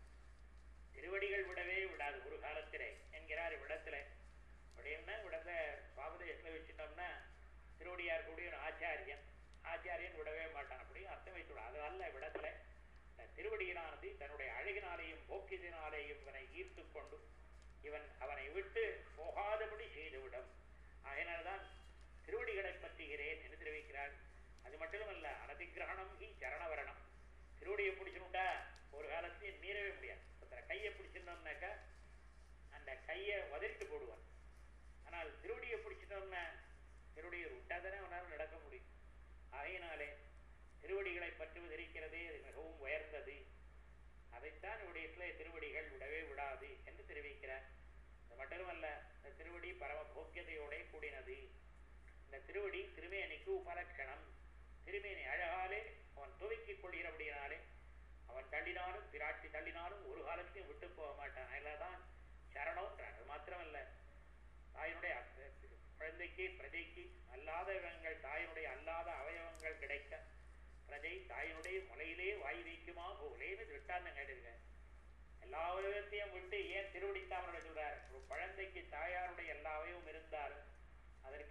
திருவடிகள் விடவே விடாது ஒரு காலத்திலே என்கிறார் இவ்விடத்திலே அப்படின்னா விடத்தை சுவாபதேசத்தில் வச்சுட்டோம்னா திருவடியார் கூடிய ஒரு ஆச்சாரியன் ஆச்சாரியன் விடவே மாட்டான் அப்படின்னு அர்த்தம் வைத்து அது அல்ல விடத்துல இந்த திருவடியினானது தன்னுடைய அழகினாலேயும் போக்கியதினாலேயும் இவனை ஈர்த்து கொண்டு இவன் அவனை விட்டு போகாதபடி செய்துவிடும் ஆகையினால்தான் திருவடிகளை பற்றுகிறேன் என்று தெரிவிக்கிறாள் அது மட்டுமல்ல அனதிகிரகணம் ஹி சரணவரணம் திருவடியை பிடிச்சணுண்டா ஒரு காலத்தையும் மீறவே முடியாது ஒருத்தரை கையை பிடிச்சிருந்தோம்னாக்கா அந்த கையை உதறிட்டு போடுவான் ஆனால் திருவடியை பிடிச்சிட்டோம்னா திருவடியை விட்டாதானே அவனால் நடக்க முடியும் ஆகையினாலே திருவடிகளை பற்றுவது இருக்கிறதே அது மிகவும் உயர்ந்தது அதைத்தான் இவ்விடயத்திலே திருவடிகள் விடவே விடாது என்று தெரிவிக்கிறார் அது மட்டுமல்ல இந்த திருவடி பரம போக்கியதையோட கூடினது இந்த திருவடி திருமேனிக்கு உபலட்சணம் திருமேனி அழகாலே அவன் துவக்கிக் கொள்கிறபடியினாலே அவன் தள்ளினாலும் பிராட்டி தள்ளினாலும் ஒரு காலத்தையும் விட்டு போக மாட்டான் அதில்தான் சரணம்ன்றான் அது மாத்திரமல்ல தாயினுடைய அ- குழந்தைக்கு பிரஜைக்கு அல்லாதவங்கள் தாயினுடைய அல்லாத அவயவங்கள் கிடைக்க பிரஜை தாயினுடைய முலையிலே வாய் வைக்குமா போலேன்னு திருட்டாந்தம் கேட்டிருக்க எல்லா உலகத்தையும் விட்டு ஏன் திருவடித்தாமரை சொல்றார் ஒரு குழந்தைக்கு தாய்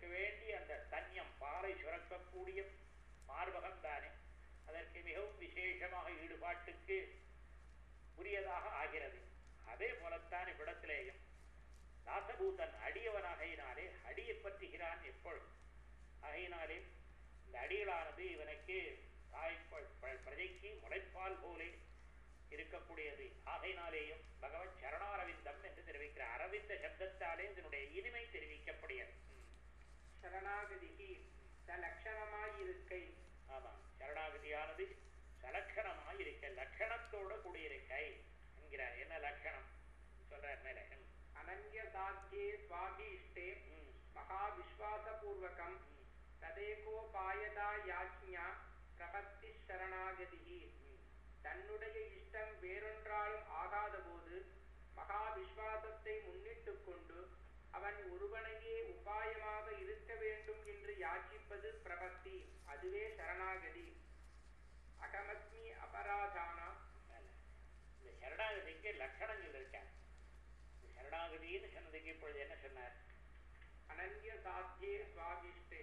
வேண்டிய அந்த தன்யம் பாலை சுரக்கக்கூடிய மார்பகம் தானே அதற்கு மிகவும் விசேஷமாக ஈடுபாட்டுக்கு உரியதாக ஆகிறது அதே போலத்தான் இவ்விடத்திலேயும் தாசபூதன் அடியவனாகையினாலே அடியை பற்றுகிறான் எப்பொழுது ஆகையினாலே இந்த அடிகளானது இவனுக்கு தாய் ப- ப- பிரஜைக்கு முளைப்பால் போலே இருக்கக்கூடியது ஆகையினாலேயும் பகவத் சரணாரவிந்தம் என்று தெரிவிக்கிறார் அரவிந்த சப்தத்தாலே இதனுடைய இனிமை தெரிவிக்கப்படுகிறது ம். சரணாகதிகி சலக்ஷணமாயிருக்கை ஆமா சரணாகதியானது சலட்சணமாய் இருக்க லட்சணத்தோட கூடியிருக்கை என்கிறார் என்ன லட்சணம் சொல்றார் மேல ம். அனன்ய சாத்தியே சுவாபீஷ்டே ம். மகாவிஸ்வாசபூர்வகம் ததேகோபாயதா யாஜ்ஞா பிரபத்தி சரணாகதிகி தன்னுடைய இஷ்டம் வேறொன்றாலும் ஆகாதபோது மகா விஸ்வாசத்தை முன்னிட்டுக் கொண்டு அவன் ஒருவனையே உபாயமாக இருக்க வேண்டும் என்று யாச்சிப்பது பிரபத்தி அதுவே சரணாகதி அகமஸ்மி அபராதானா மேல. இந்த சரணாகதிக்கு லட்சணங்கள் இருக்காங்க இந்த சரணாகதின்னு சொன்னதுக்கு இப்பொழுது என்ன சொன்னார் அனன்ய சாத்தியே சுவாபிஷ்டே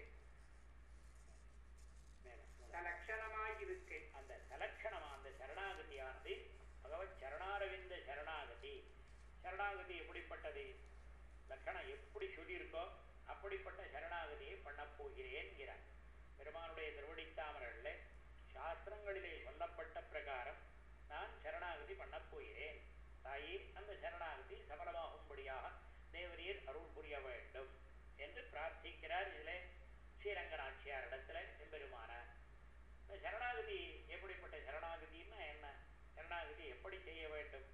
மேல முதல்ல. சலக்ஷணமாயிருக்கை அந்த சலட்சணமா அந்த சரணாகதியானது பகவத் சரணாரவிந்த சரணாகதி சரணாகதி எப்படிப்பட்டது லட்சணம் எப்படி சொல்லியிருக்கோ அப்படிப்பட்ட சரணாகதியை பண்ணப் போகிறேன் என்கிறார் பெருமானுடைய திருவடித்தாமரல்ல சாஸ்திரங்களிலே சொல்லப்பட்ட பிரகாரம் நான் சரணாகதி பண்ணப் போகிறேன் தாயே அந்த சரணாகதி சபலமாகும்படியாக தேவரீர் அருள் புரிய வேண்டும் என்று பிரார்த்திக்கிறார் இதிலே ஸ்ரீரங்கநாச்சியார் இடத்துல எம்பெருமானார் இந்த சரணாகதி எப்படிப்பட்ட சரணாகதின்னா என்ன சரணாகதி எப்படி செய்ய வேண்டும்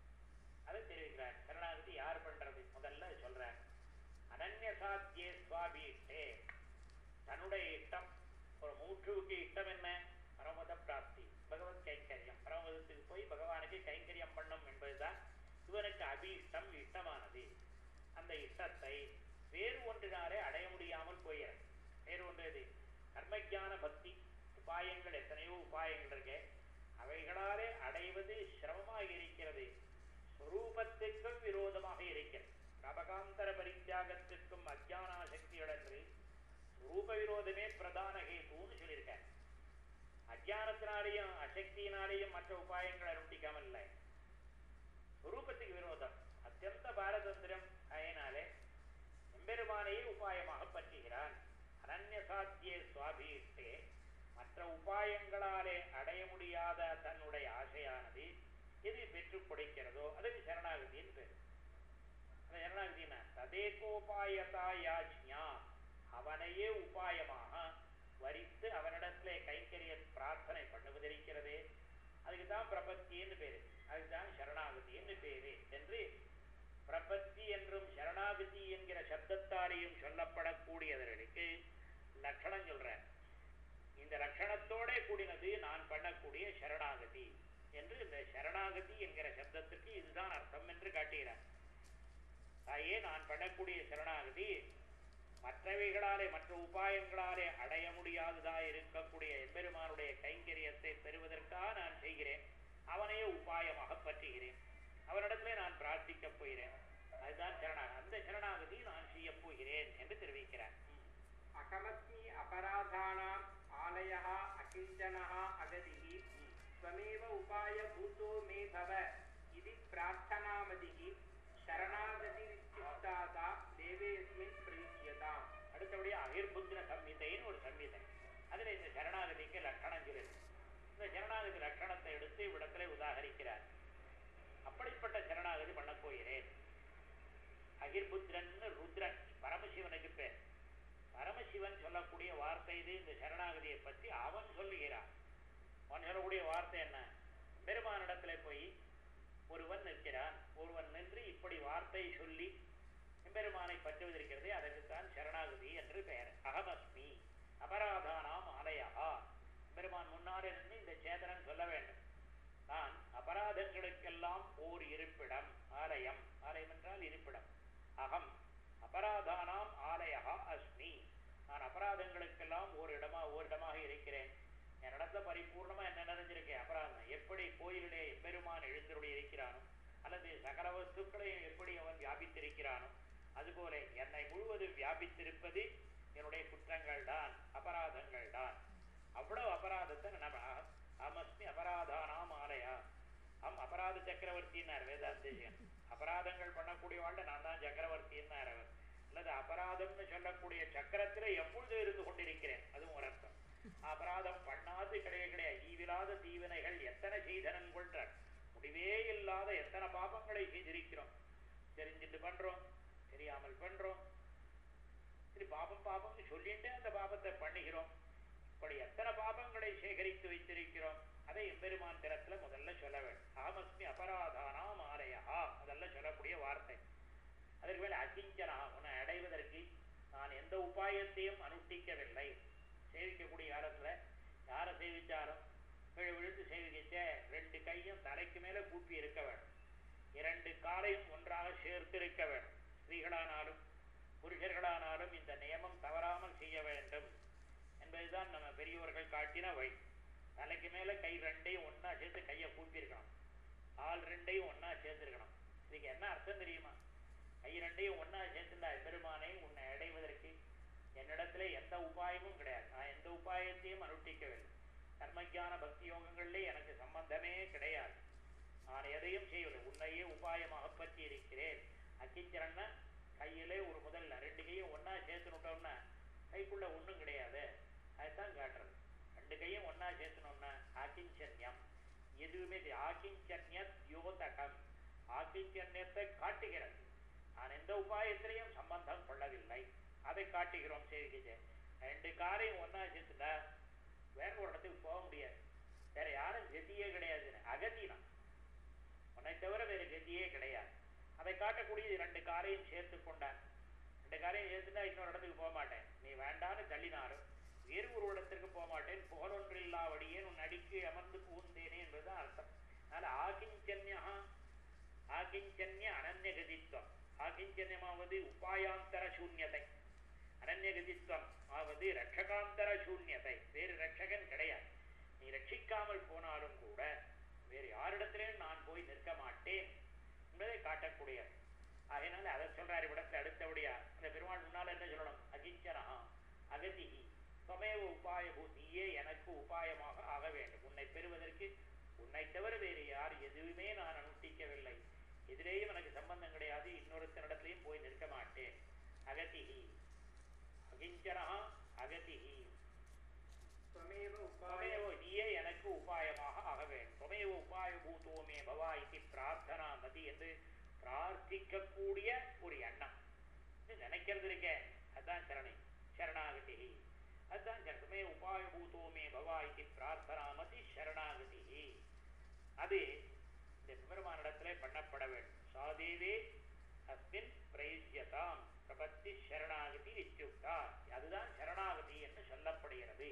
அதை தெரிவிக்கிறார் சரணாகதி யார் பண்றது முதல்ல சொல்றார் அனன்யசாத்தியே சுவாபீட்டே தன்னுடைய இஷ்டம் ஒரு மூற்றுவுக்கு இஷ்டம் என்ன பரமத பிராப்தி பகவத் கைங்கரியம் பரமதத்துக்கு போய் பகவானுக்கு கைங்கரியம் பண்ணும் என்பதுதான் இவனுக்கு அபீஷ்டம் இஷ்டமானது அந்த இஷ்டத்தை வேறு ஒன்றினாலே அடைய முடியாமல் போகிறது வேறு ஒன்று எது கர்மஜான பக்தி உபாயங்கள் எத்தனையோ உபாயங்கள் இருக்கு அவைகளாலே அடைவது சிரமமாக இருக்கிறது ஸ்வரூபத்துக்கும் விரோதமாக இருக்கிறது கபகாந்தர பரித்தியாகத்திற்கும் அஜானாசக்திகள் என்று ரூப விரோதமே பிரதான ஹேத்துன்னு சொல்லியிருக்கார் அஜானத்தினாலேயும் அசக்தியினாலேயும் மற்ற உபாயங்களை அனுஷ்டிக்காமல் இல்லை ஸ்வரூபத்துக்கு விரோதம் அத்தியந்த பாரதந்திரம் ஆயினாலே எம்பெருமானையே உபாயமாக பற்றுகிறான் அனன்யசாத்திய சுவாபீஷ்டே மற்ற உபாயங்களாலே அடைய முடியாத தன்னுடைய ஆசையானது எது பெற்றுக் கொடுக்கிறதோ அதுக்கு சரணாகதின்னு பேர் அந்த சரணாகதினா ததேகோபாயதா யாஜ்ஞா அவனையே உபாயமாக வரித்து அவனிடத்திலே கைங்கரிய பிரார்த்தனை பண்ணுவதிருக்கிறதே அதுக்கு தான் பிரபத்தின்னு பேரு அதுதான் சரணாகதின்னு பேரு என்று பிரபத்தி என்றும் சரணாகதி என்கிற சப்தத்தாலேயும் சொல்லப்படக்கூடியவர்களுக்கு லட்சணம் சொல்றார் இந்த லட்சணத்தோட கூடினது நான் பண்ணக்கூடிய சரணாகதி என்று இந்த சரணாகதி என்கிற சப்தத்துக்கு இதுதான் அர்த்தம் என்று காட்டுகிறார் தாயே நான் பண்ணக்கூடிய சரணாகதி மற்றவைகளாலே மற்ற உபாயங்களாலே அடைய முடியாததா இருக்கக்கூடிய எம்பெருமானுடைய கைங்கரியத்தை பெறுவதற்காக நான் செய்கிறேன் அவனையே உபாயமாக பற்றுகிறேன் அவனிடத்திலே நான் பிரார்த்திக்கப் போகிறேன் அதுதான் சரணாகதி அந்த சரணாகதி நான் செய்யப் போகிறேன் என்று தெரிவிக்கிறார் ம். அகமஸ்மி அபராதானாம் ஆலயः அகிஞ்சனः அகதிः त्वमेव उपायभूतो मे भव इति प्रार्थनामदिः शरणागतिरित्युक्ताता देवेऽस्मिन् प्रयुज्यताम् அடுத்தபடியாக அகிர்புத்திர சம்ஹிதைன்னு ஒரு சம்ஹிதை அதில் இந்த சரணாகதிக்கு லட்சணம் சொல்லுது இந்த சரணாகதி லட்சணத்தை எடுத்து இவ்விடத்திலே உதாகரிக்கிறார் அப்படிப்பட்ட சரணாகதி பண்ணப் போகிறேன் அகிர்புத்திரன்னு ருத்ரன் பரமசிவனுக்கு பேர் பரமசிவன் சொல்லக்கூடிய வார்த்தை இது இந்த சரணாகதியை பற்றி அவன் சொல்லுகிறான் அவன் சொல்லக்கூடிய வார்த்தை என்ன பெருமானிடத்துல போய் ஒருவன் நிற்கிறான் ஒருவன் நின்று இப்படி வார்த்தை சொல்லி எம்பெருமானை பற்றுவதற்கிறதே அதற்குத்தான் சரணாகதி என்று பெயர் அகமஸ்மி அபராதானாம் ஆலயா பெருமான் முன்னாலே நின்று இந்த சேதனன் சொல்ல வேண்டும் நான் அபராதங்களுக்கெல்லாம் ஓர் இருப்பிடம் ஆலயம் ஆலயம் என்றால் இருப்பிடம் அகம் அபராதானாம் ஆலயா அஸ்மி நான் அபராதங்களுக்கெல்லாம் ஓர் இடமா ஓரிடமாக இருக்கிறேன் என்னிடத்துல பரிபூர்ணமா என்ன நிறைஞ்சிருக்கேன் அபராதம் எப்படி கோயிலிலே எம்பெருமான் எழுந்தருடைய இருக்கிறானோ அல்லது சகல வஸ்துக்களையும் எப்படி அவன் வியாபித்திருக்கிறானோ அதுபோல என்னை முழுவதும் வியாபித்திருப்பது என்னுடைய குற்றங்கள் தான் அபராதங்கள் தான் அவ்வளவு அபராதத்தை நம்ம அமஸ்மி அபராதானாம் ஆலயா அம் அபராத சக்கரவர்த்தின்னார் வேதாந்தேஜன் அபராதங்கள் பண்ணக்கூடிய வாழ்ல நான் தான் சக்கரவர்த்தின்னார் அவர் அல்லது அபராதம்னு சொல்லக்கூடிய சக்கரத்துல எப்பொழுதும் இருந்து கொண்டிருக்கிறேன் அதுவும் ஒரு அர்த்தம் அபராதம் பண்ணாது கிடையாது கிடையாது ஈவிலாத தீவினைகள் எத்தனை செய்தனன் கொள்றார் முடிவே இல்லாத எத்தனை பாபங்களை செய்திருக்கிறோம் தெரிஞ்சுட்டு பண்றோம் தெரியாமல் பண்றோம் சரி பாபம் பாபம்னு சொல்லிட்டு அந்த பாபத்தை பண்ணுகிறோம் இப்படி எத்தனை பாபங்களை சேகரித்து வைத்திருக்கிறோம் அதை எம்பெருமான் திறத்துல முதல்ல சொல்ல வேண்டும் ஆமஸ்மி அபராதானாம் ஆலயா முதல்ல சொல்லக்கூடிய வார்த்தை அதற்கு மேல அகிஞ்சனா உன்னை அடைவதற்கு நான் எந்த உபாயத்தையும் அனுஷ்டிக்கவில்லை சேவிக்கக்கூடிய காலத்துல யாரை சேவிச்சாலும் விழு விழுந்து சேவிக்கிச்ச ரெண்டு கையும் தலைக்கு மேல கூப்பி இருக்க வேண்டும் இரண்டு காலையும் ஒன்றாக சேர்த்து இருக்க வேண்டும் ஸ்திரீகளானாலும் புருஷர்களானாலும் இந்த நியமம் தவறாமல் செய்ய வேண்டும் என்பதுதான் நம்ம பெரியவர்கள் காட்டின வழி தலைக்கு மேல கை ரெண்டையும் ஒண்ணா சேர்த்து கையை கூப்பியிருக்கணும் ஆள் ரெண்டையும் ஒண்ணா சேர்த்திருக்கணும் இதுக்கு என்ன அர்த்தம் தெரியுமா கை ரெண்டையும் ஒண்ணா சேர்த்துண்டா பெருமானை உன்னை அடைவதற்கு என்னிடத்துல எந்த உபாயமும் கிடையாது நான் எந்த உபாயத்தையும் அனுஷ்டிக்கவில்லை கர்மஞான பக்தி யோகங்களிலே எனக்கு சம்பந்தமே கிடையாது நான் எதையும் செய்யவில்லை உன்னையே உபாயமாக பற்றி இருக்கிறேன் அக்கிஞ்சரன்னா கையிலே ஒரு முதல்ல ரெண்டு கையும் ஒண்ணா சேர்த்துனுட்டோம்னா கைக்குள்ள ஒண்ணும் கிடையாது அதுதான் காட்டுறது ரெண்டு கையும் ஒண்ணா சேர்த்துனோம்னா ஆக்கிஞ்சன்யம் எதுவுமே தெரி- ஆக்கிஞ்சன்யத் யோதகம் ஆக்கிஞ்சன்யத்தை காட்டுகிறது நான் எந்த உபாயத்திலையும் சம்பந்தம் கொள்ளவில்லை அதை காட்டுகிறோம் சேவிக்கிச்சு ரெண்டு காரையும் ஒண்ணா சேர்த்துட்டா வேற ஒரு இடத்துக்கு போக முடியாது வேற யாரும் கதியே கிடையாதுன்னு அகதினா உன்னை தவிர வேற கதியே கிடையாது அதை காட்டக்கூடியது ரெண்டு காரையும் சேர்த்து கொண்டான் ரெண்டு காரையும் சேர்த்துட்டா இன்னொரு இடத்துக்கு போக மாட்டேன் நீ வேண்டான்னு தள்ளினாரும் வேறு ஒரு இடத்திற்கு போக மாட்டேன் புகழொன்றில்லாவடியே உன் அடிக்கு அமர்ந்து புகுந்தேனே என்பதுதான் அர்த்தம் அதனால ஆகிஞ்சன்யா ஆகிஞ்சன்ய அனன்யகதித்வம் ஆகிஞ்சன்யமாவது உபாயாந்தர சூன்யதை அனன்யகதித்வம் ஆவது ரட்சகாந்தர சூன்யதை வேறு ரட்சகன் கிடையாது நீ ரட்சிக்காமல் போனாலும் கூட வேறு யாரிடத்திலேயும் நான் போய் நிற்க மாட்டேன் என்பதை காட்டக்கூடியது ஆகையினால அதை சொல்றாரு இவ்விடத்துல அடுத்தபடியா அந்த பெருமாள் முன்னால என்ன சொல்லணும் அகிஞ்சனா அகதி சமேவ உபாய நீயே எனக்கு உபாயமாக ஆக வேண்டும் உன்னை பெறுவதற்கு உன்னை தவிர வேறு யார் எதுவுமே நான் அனுஷ்டிக்கவில்லை எதிலேயும் எனக்கு சம்பந்தம் கிடையாது இன்னொருத்தனிடத்திலையும் போய் நிற்க மாட்டேன் அகதிஹி அகிஞ்சனா அகதிஹி त्वमेव उपाय துவமேவ நீயே எனக்கு உபாயமாக ஆக வேண்டும் துவமேவ உபாய பூதோமே பவா இது பிரார்த்தனா மதி என்று பிரார்த்திக்கக்கூடிய ஒரு எண்ணம் இது நினைக்கிறது இருக்கே அதான் சரணை சரணாகதி அதுதான் சரண். துவமே உபாய பூதோமே பவா இது பிரார்த்தனா மதி சரணாகதி அது இந்த பெருமானிடத்திலே பண்ணப்பட வேண்டும் சாதேவே அஸ்மின் பிரயுஜ்யதாம் பிரபத்தி சரணாகதி இத்தியுக்தா அதுதான் சரணாகதி என்று சொல்லப்படுகிறது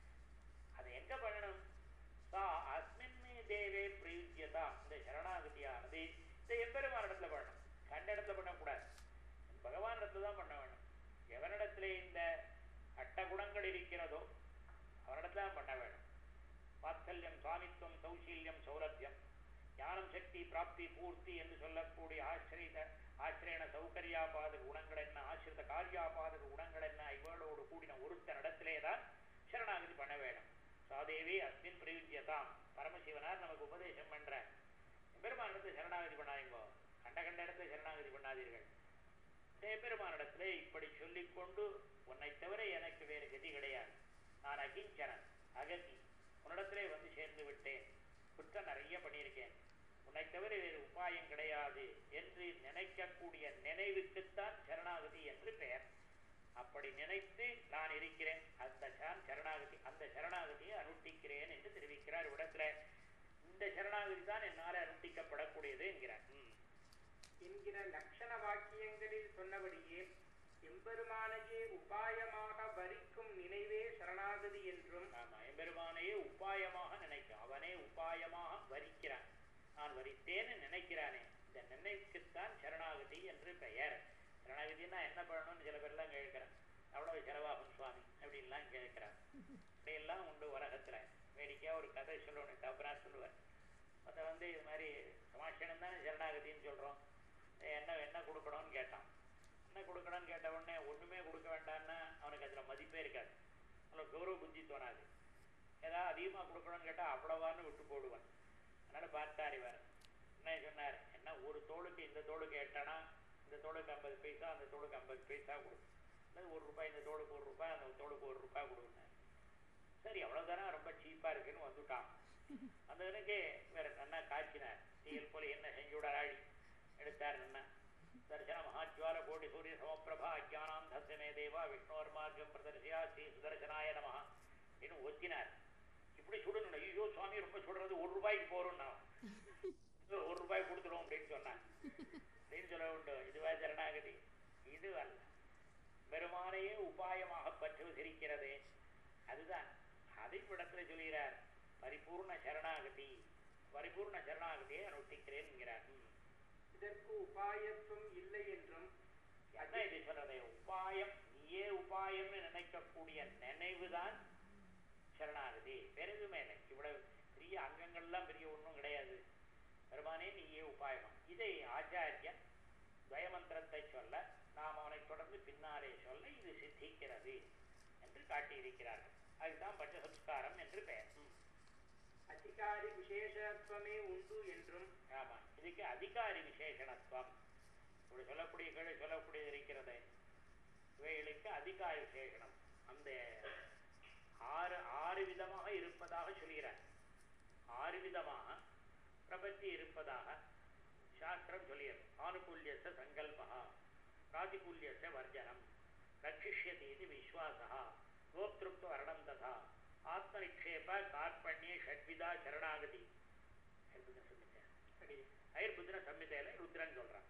அதை எங்க பண்ணணும் சா அஸ்மின் தேவே பிரயுஜ்யதா இந்த சரணாகதியானது இந்த எம்பெருமான் இடத்துல பண்ணணும் கண்ட இடத்துல பண்ணக்கூடாது பகவான் இடத்துல தான் பண்ண வேண்டும் எவனிடத்துல இந்த அட்டகுணங்கள் இருக்கிறதோ அவனிடத்துல தான் பண்ண வேண்டும் வாத்சல்யம் சுவாமித்துவம் சௌசீல்யம் சௌலபியம் ஞானம் சக்தி பிராப்தி பூர்த்தி என்று சொல்லக்கூடிய ஆசிரித ஆசிரியன சௌகரியாபாத குணங்கள் என்ன ஆசிரித காரியாபாத குணங்கள் என்ன இவளோடு கூடின ஒருத்தன் இடத்திலே தான் சரணாகதி பண்ண வேண்டும் சாதேவி அஸ்மின் பிரயுஜ்யதாம் பரமசிவனார் நமக்கு உபதேசம் பண்ற பெருமானிடத்தை சரணாகதி பண்ணாதீங்கோ கண்ட கண்ட இடத்தை சரணாகதி பண்ணாதீர்கள் பெருமானிடத்திலே இப்படி சொல்லிக்கொண்டு உன்னை தவிர எனக்கு வேறு கதி கிடையாது நான் அகிஞ்சனன் அகதி உன்னிடத்திலே வந்து சேர்ந்து விட்டேன் குற்றம் நிறைய பண்ணியிருக்கேன் உன்னை தவிர வேறு உபாயம் கிடையாது என்று நினைக்கக்கூடிய நினைவுக்குத்தான் சரணாகதி என்று பெயர் அப்படி நினைத்து நான் இருக்கிறேன் அந்த சான் சரணாகதி அந்த சரணாகதியை அனுஷ்டிக்கிறேன் என்று தெரிவிக்கிறார் இடத்துல இந்த சரணாகதி தான் என்னால் அனுஷ்டிக்கப்படக்கூடியது என்கிறார் ம். என்கிற லட்சண வாக்கியங்களில் சொன்னபடியே எம்பெருமானையே உபாயமாக வரிக்கும் நினைவே சரணாகதி என்றும் ஆமா எம்பெருமானையே உபாயமாக நினைக்கும் அவனே உபாயமாக வரிக்கிறான் நான் வரித்தேன்னு நினைக்கிறானே இந்த நினைவுக்குத்தான் சரணாகதி என்று பெயர் சரணாகதினா என்ன பண்ணணும்னு சில பேர்லாம் கேட்கிறேன் அவ்வளவு செலவாகும் சுவாமி அப்படின்லாம் கேட்கிறான் இப்படியெல்லாம் உண்டு உலகத்துல வேடிக்கையா ஒரு கதை சொல்லணும் தப்பரா சொல்லுவார் அதை வந்து இது மாதிரி சமாஷனம் தானே சரணாகதின்னு சொல்றோம் என்ன என்ன கொடுக்கணும்னு கேட்டான் என்ன கொடுக்கணும்னு கேட்ட உடனே ஒண்ணுமே கொடுக்க வேண்டாம்னா அவனுக்கு அதுல மதிப்பே இருக்காது நல்ல கௌரவ புத்தி தோணாது ஏதாவது அதிகமாக கொடுக்கணும்னு கேட்டால் அவ்வளவான்னு விட்டு போடுவான் அதனால பார்த்தார் இவர் என்ன சொன்னார் என்ன ஒரு தோளுக்கு இந்த தோளுக்கு எட்டனா இந்த தோளுக்கு ஐம்பது பைசா அந்த தோளுக்கு ஐம்பது பைசா கொடு அல்லது ஒரு ரூபாய் இந்த தோளுக்கு ஒரு ரூபாய் அந்த தோளுக்கு ஒரு ரூபாய் கொடுங்க சரி அவ்வளோதானே ரொம்ப சீப்பாக இருக்குன்னு வந்துட்டான் அந்த எனக்கு வேற நன்னா காய்ச்சினார் தீயல் போல என்ன செஞ்சு விடாடி எடுத்தார் நன்னா தர்சன மகாஜ்வால கோடி சூரிய சமப்பிரபா அஜானாம் தஸ்மே தேவா விஷ்ணோர் மார்க்கம் பிரதர்சியா ஸ்ரீ சுதர்சனாய நம இன்னும் ஒத்தினார் இப்படி சுடணும் ஐயோ சுவாமி ரொம்ப சுடுறது ஒரு ரூபாய்க்கு போறோம் நான் ஒரு ரூபாய் கொடுத்துருவோம் அப்படின்னு சொன்னான் அப்படின்னு சொல்ல உண்டு இதுவா சரணாகதி இது அல்ல பெருமானையே உபாயமாக பற்று சிரிக்கிறதே அதுதான் அதை இடத்துல சொல்கிறார் பரிபூர்ண சரணாகதி பரிபூர்ண சரணாகதியை அனுஷ்டிக்கிறேன் என்கிறார் ம். இதற்கு உபாயத்துவம் இல்லை என்றும் என்ன இது சொல்றது உபாயம் நீயே உபாயம்னு நினைக்கக்கூடிய நினைவுதான் சரணாகதி வேற எதுவுமே இல்லை இவ்வளவு பெரிய அங்கங்கள்லாம் பெரிய ஒன்றும் கிடையாது பெருமானே நீயே உபாயமா இதை ஆச்சாரியன் துவயமந்திரத்தை சொல்ல நாம் அவனை தொடர்ந்து பின்னாலே சொல்ல இது சித்திக்கிறது என்று காட்டியிருக்கிறார்கள் அதுதான் பஞ்சசம்ஸ்காரம் என்று பெயர் ம். அதிகாரி விசேஷத்துவமே உண்டு என்றும் ஆமா இதுக்கு அதிகாரி விசேஷணத்துவம் இப்படி சொல்லக்கூடிய கீழே சொல்லக்கூடியது இருக்கிறது இவைகளுக்கு அதிகாரி விசேஷணம் அந்த ஆறு ஆறு விதமாக இருப்பதாக சொல்கிறார் ஆறு விதமாக பிரபத்தி இருப்பதாக சாஸ்திரம் சொல்லியது ஆனுகூல்யச சங்கல்பா பிராதிகூல்யச வர்ஜனம் ரட்சிஷ்யதி இது விஸ்வாசா கோப்திருப்த வரணம் ததா ஆத்மநிக்ஷேப கார்பண்யே ஷட்விதா சரணாகதி ஐர்புத்திர சம்ஹிதை. சரி ஐர்புத்திர சம்ஹிதையில ருத்ரன் சொல்றான்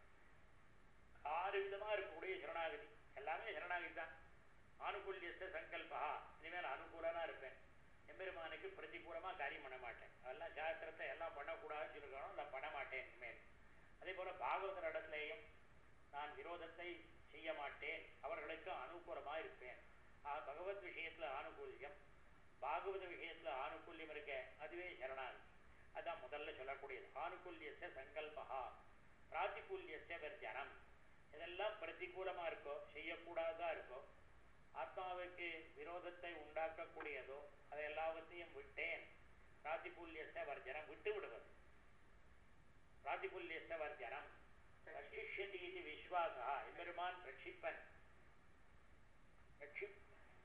ஆறு விதமா இருக்கக்கூடிய சரணாகதி எல்லாமே சரணாகதி தான் ஆனுகூல்யஸ்த சங்கல்பா இனிமேல் அனுகூலனா இருப்பேன் எம்பெருமானுக்கு பிரதிகூலமா காரியம் பண்ண மாட்டேன் அதெல்லாம் சாஸ்திரத்தை எல்லாம் பண்ணக்கூடாதுன்னு சொல்லிருக்கணும் நான் பண்ண மாட்டேன் இனிமேல் அதே போல பாகவதர் இடத்துலையும் நான் விரோதத்தை செய்ய மாட்டேன் அவர்களுக்கு அனுகூலமா இருப்பேன் ஆ, பகவத் விஷயத்துல ஆனுகூல்யம் பாகவத விஷயத்துல ஆனுகூல்யம் இருக்க அதுவே சரணாகதி அதான் முதல்ல சொல்லக்கூடியது ஆனுகூல்யஸ்ய சங்கல்பா பிராதிகூல்யஸ்ய வர்ஜனம் இதெல்லாம் பிரதிகூலமா இருக்கோ செய்யக்கூடாதா இருக்கோ ஆத்மாவுக்கு விரோதத்தை உண்டாக்கக்கூடியதோ அதை எல்லாவற்றையும் விட்டேன் பிராதிகூல்யஸ்ய வர்ஜனம் விட்டு விடுவது பிராதிகூல்யஸ்ய வர்ஜனம் ரட்சிஷ்யதி இது விஸ்வாசா எம்பெருமான் ரட்சிப்பன் ரட்சிப்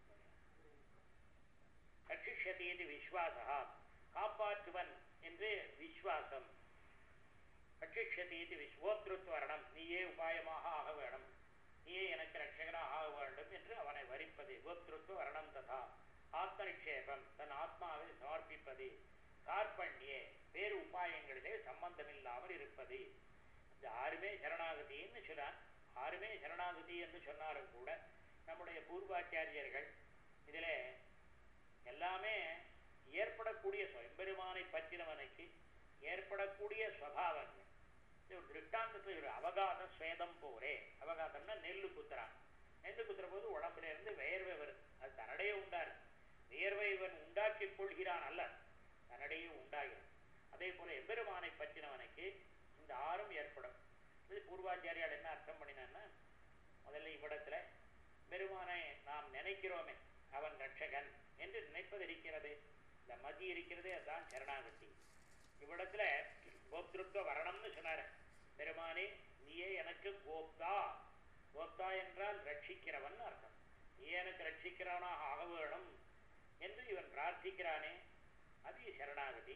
ரட்சிஷ்யதி இது விஸ்வாசா காப்பாற்றுவன் என்று விஸ்வாசம் ரட்சிஷ்யதி இது விஸ்வோத்ருத்வரணம் நீயே உபாயமாக ஆக வேணும் நீயே எனக்கு ரட்சகனாக ஆக வேண்டும் என்று அவனை வரிப்பது கோத்ருத்வ வரணம் ததா ஆத்ம நிக்ஷேபம் தன் ஆத்மாவை சமர்ப்பிப்பது கார்பண்யே வேறு உபாயங்களிலே சம்பந்தமில்லாமல் இருப்பது இந்த ஆறுமே சரணாகதின்னு சொன்னார் ஆறுமே சரணாகதி என்று சொன்னாலும் கூட நம்முடைய பூர்வாச்சாரியர்கள் இதிலே எல்லாமே ஏற்படக்கூடிய சொ- எம்பெருமானை பற்றினவனுக்கு ஏற்படக்கூடிய சுவாவங்கள் இது ஒரு திருஷ்டாந்தத்தில் ஒரு அவகாதம் ஸ்வேதம் போரே அவகாதம்னா நெல்லு குத்துறான் நெல்லு குத்துற போது உடம்புல இருந்து வேர்வை வருது அது தன்னிடையே உண்டாரு வியர்வை இவன் உண்டாக்கிக் கொள்கிறான் அல்ல தன்னிடையே உண்டாகிறது அதே போல எம்பெருமானை பற்றினவனுக்கு இந்த ஆறும் ஏற்படும் இது பூர்வாச்சாரியால் என்ன அர்த்தம் பண்ணினான்னா முதல்ல இவ்விடத்துல பெருமானை நாம் நினைக்கிறோமே அவன் ரட்சகன் என்று நினைப்பது இருக்கிறது இந்த மதி இருக்கிறதே அதுதான் சரணாகதி இவ்விடத்துல கோப்திருத்வ வரணம்னு சொன்னாரு பெருமானே நீயே எனக்கு கோப்தா கோப்தா என்றால் ரட்சிக்கிறவன் அர்த்தம் நீ எனக்கு ரட்சிக்கிறவனாக ஆக வேணும் என்று இவன் பிரார்த்திக்கிறானே அது சரணாகதி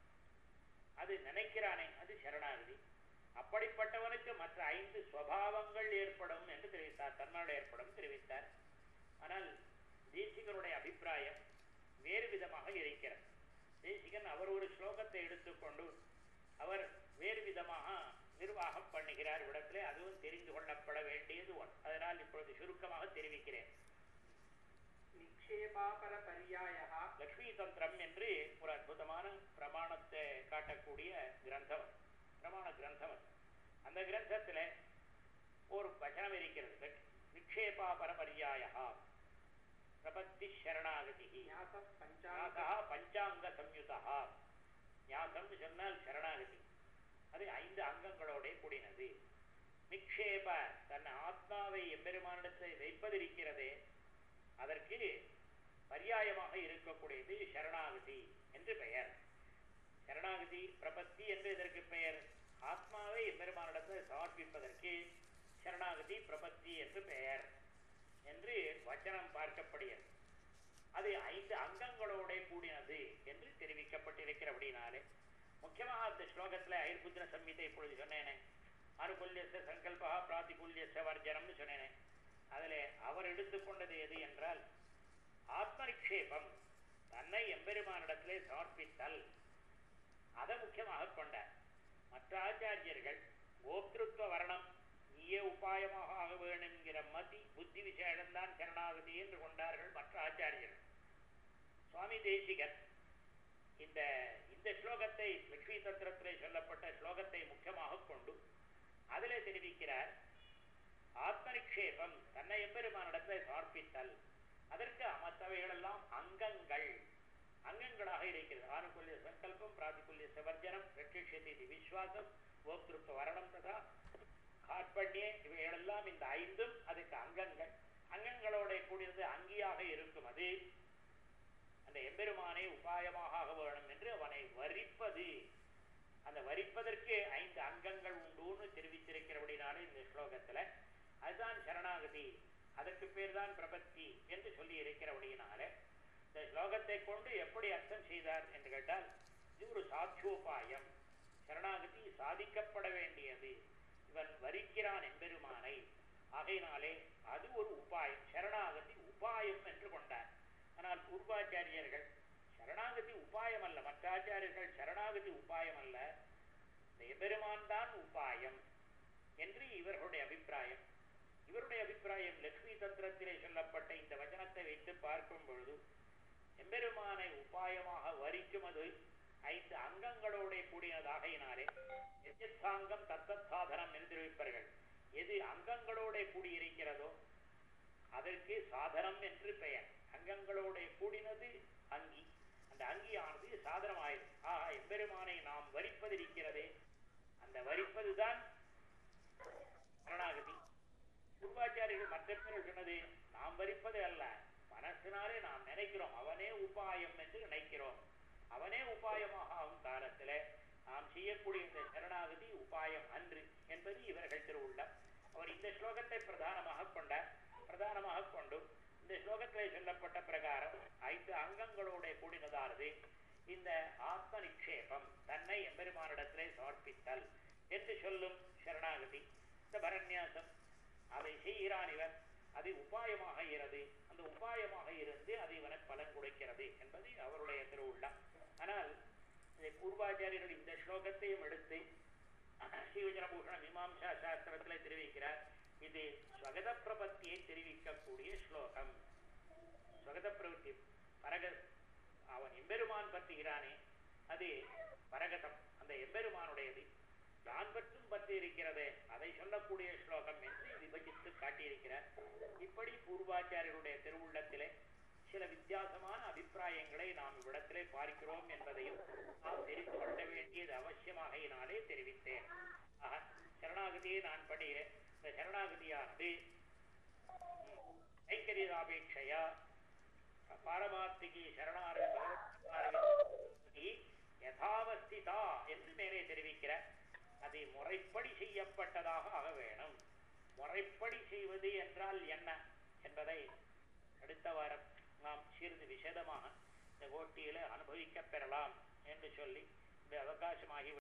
அது நினைக்கிறானே அது சரணாகதி அப்படிப்பட்டவனுக்கு மற்ற ஐந்து சுவாவங்கள் ஏற்படும் என்று தெரிவித்தார் தன்னால் ஏற்படும் தெரிவித்தார் ஆனால் தேசிகனுடைய அபிப்பிராயம் வேறு விதமாக இருக்கிறது தேசிகன் அவர் ஒரு ஸ்லோகத்தை எடுத்துக்கொண்டு அவர் வேறு விதமாக நிர்வாகம் பண்ணுகிறார் இடத்திலே அதுவும் தெரிந்து கொள்ளப்பட வேண்டியது ஒன்று அதனால் இப்பொழுது சுருக்கமாக தெரிவிக்கிறேன் நிக்ஷேபாபர பரியாயா லக்ஷ்மி தந்திரம் என்று ஒரு அற்புதமான பிரமாணத்தை காட்டக்கூடிய கிரந்தம் அது. பிரமாண கிரந்தம் அது. அந்த கிரந்தத்துல ஒரு வசனம் இருக்கிறது லக்- நிக்ஷேபா பரபரியாயா பிரபத்தி சரணாகதி ஞாச பஞ்சாங்க ஞாசா பஞ்சாங்க சம்யுதா ஞாசம்னு சொன்னால் சரணாகதி அது ஐந்து அங்கங்களோட கூடினது நிக்ஷேப தன் ஆத்மாவை எம்பெருமானிடத்தை வைப்பதிருக்கிறதே அதற்கு பர்யாயமாக இருக்கக்கூடியது சரணாகதி என்று பெயர் சரணாகதி பிரபத்தி என்று இதற்கு பெயர் ஆத்மாவை எம்பெருமானிடத்தில் சமர்ப்பிப்பதற்கு சரணாகதி பிரபத்தி என்று பெயர் என்று வச்சனம் பார்க்கப்படுகிறது அது ஐந்து அங்கங்களோட கூடினது என்று தெரிவிக்கப்பட்டிருக்கிறபடினாலே முக்கியமாக அந்த ஸ்லோகத்துல ஐர்புத்திர சம்ஹிதை இப்பொழுது சொன்னேனே அனுகூல்யச சங்கல்பா பிராதிகூல்யச வர்ஜனம்னு சொன்னேனே அதிலே அவர் எடுத்துக்கொண்டது எது என்றால் ஆத்மநிக்ஷேபம் தன்னை எம்பெருமானிடத்திலே சமர்ப்பித்தல் அதை முக்கியமாக கொண்டார் மற்ற ஆச்சாரியர்கள் கோப்திருத்துவ வர்ணம் நீயே உபாயமாக ஆக வேணுங்கிற மதி புத்தி விசேஷம்தான் சரணாகதி என்று கொண்டார்கள் மற்ற ஆச்சாரியர்கள் சுவாமி தேசிகர் இந்த இந்த ஸ்லோகத்தை லட்சுமி தந்திரத்திலே சொல்லப்பட்ட ஸ்லோகத்தை முக்கியமாக கொண்டு அதிலே தெரிவிக்கிறார் ஆத்மநிக்ஷேபம் தன்னை எம்பெருமானிடத்தில் சமர்ப்பித்தல் அதற்கு மற்றவைகளெல்லாம் அங்கங்கள் அங்கங்களாக இருக்கிறது ஆனுகூல்ய சங்கல்பம் பிராதிகூல்ய சவர்ஜனம் ரட்சிஷதி விஸ்வாசம் கோப்திருத்த வரணம் ததா கார்பண்யே இவைகளெல்லாம் இந்த ஐந்தும் அதுக்கு அங்கங்கள் அங்கங்களோட கூடியது அங்கியாக இருக்கும் அது அந்த எம்பெருமானை உபாயமாக ஆக வேணும் என்று அவனை வரிப்பது அந்த வரிப்பதற்கு ஐந்து அங்கங்கள் உண்டுன்னு தெரிவித்திருக்கிறபடினால இந்த ஸ்லோகத்துல அதுதான் சரணாகதி அதற்கு பேர் தான் பிரபத்தி என்று சொல்லி இருக்கிறபடியினால இந்த ஸ்லோகத்தை கொண்டு எப்படி அர்த்தம் செய்தார் என்று கேட்டால் இது ஒரு சாத்தியோபாயம் சரணாகதி சாதிக்கப்பட வேண்டியது இவன் வரிக்கிறான் எம்பெருமானை ஆகையினாலே அது ஒரு உபாயம் சரணாகதி உபாயம் என்று கொண்டார் ஆனால் பூர்வாச்சாரியர்கள் சரணாகதி உபாயம் அல்ல மற்ற ஆச்சாரியர்கள் சரணாகதி உபாயம் அல்ல இந்த எம்பெருமான் தான் உபாயம் என்று இவர்களுடைய அபிப்பிராயம் இவருடைய அபிப்பிராயம் லக்ஷ்மி தந்திரத்திலே சொல்லப்பட்ட இந்த வச்சனத்தை வைத்து பார்க்கும் பொழுது எம்பெருமானை உபாயமாக வரிக்கும் அது ஐந்து அங்கங்களோட கூடியதாகையினாலே எதிர்த்தாங்கம் தத்தத் சாதனம் என்று தெரிவிப்பார்கள் எது அங்கங்களோட கூடியிருக்கிறதோ அதற்கு சாதனம் என்று பெயர் அங்கங்களோட கூடினது அங்கி அந்த அங்கியானது சாதனமாயிரு ஆஹா எம்பெருமானை நாம் வரிப்பதிருக்கிறதே அந்த வரிப்பதுதான் சரணாகதி பூர்வாச்சாரியர்கள் மற்ற பேர் சொன்னது நாம் வரிப்பது அல்ல மனசினாலே நாம் நினைக்கிறோம் அவனே உபாயம் என்று நினைக்கிறோம் அவனே உபாயமாக ஆகும் காலத்துல நாம் செய்யக்கூடிய இந்த சரணாகதி உபாயம் அன்று என்பது இவர்கள் திருவுள்ளம் அவர் இந்த ஸ்லோகத்தை பிரதானமாக கொண்டார் பிரதானமாக கொண்டு இந்த ஸ்லோகத்திலே சொல்லப்பட்ட பிரகாரம் ஐந்து அங்கங்களோட கூடினதானது இந்த ஆத்ம நிக்ஷேபம் தன்னை எம்பெருமானிடத்திலே சமர்ப்பித்தல் என்று சொல்லும் சரணாகதி இந்த பரநியாசம் அதை செய்கிறான் இவன் அது உபாயமாக இறது அந்த உபாயமாக இருந்து அது இவனை பலன் கொடுக்கிறது என்பது அவருடைய திருவுள்ளம் ஆனால் இதை பூர்வாச்சாரியர்கள் இந்த ஸ்லோகத்தையும் எடுத்து ஸ்ரீவிஜனபூஷண மீமாம்சா சாஸ்திரத்திலே தெரிவிக்கிறார் இது ஸ்வகத பிரபத்தியை தெரிவிக்கக்கூடிய ஸ்லோகம் ஸ்வகத பிரவൃத்தி பரக அவன் எம்பெருமான் பற்றுகிறானே அது பரகதம் அந்த எம்பெருமானுடையது தான் பற்றும் பற்றி இருக்கிறதே அதை சொல்லக்கூடிய ஸ்லோகம் என்று விபஜித்து காட்டியிருக்கிறார் இப்படி பூர்வாச்சாரியருடைய திருவுள்ளத்திலே சில வித்தியாசமான அபிப்பிராயங்களை நாம் இவ்விடத்திலே பார்க்கிறோம் என்பதையும் நாம் தெரிந்து கொள்ள வேண்டியது அவசியமாகையினாலே தெரிவித்தேன் ஆக சரணாகதியை நான் படிக்கிறேன் இந்த சரணாகதியானது ஐக்கரியாபேட்சையா பாரமார்த்திகி சரணாரதி யதாவஸ்திதா என்று மேலே தெரிவிக்கிறார் அது முறைப்படி செய்யப்பட்டதாக ஆக வேணும் முறைப்படி செய்வது என்றால் என்ன என்பதை அடுத்த வாரம் நாம் சிறிது விசதமாக இந்த போட்டியில அனுபவிக்க பெறலாம் என்று சொல்லி இந்த அவகாசமாகி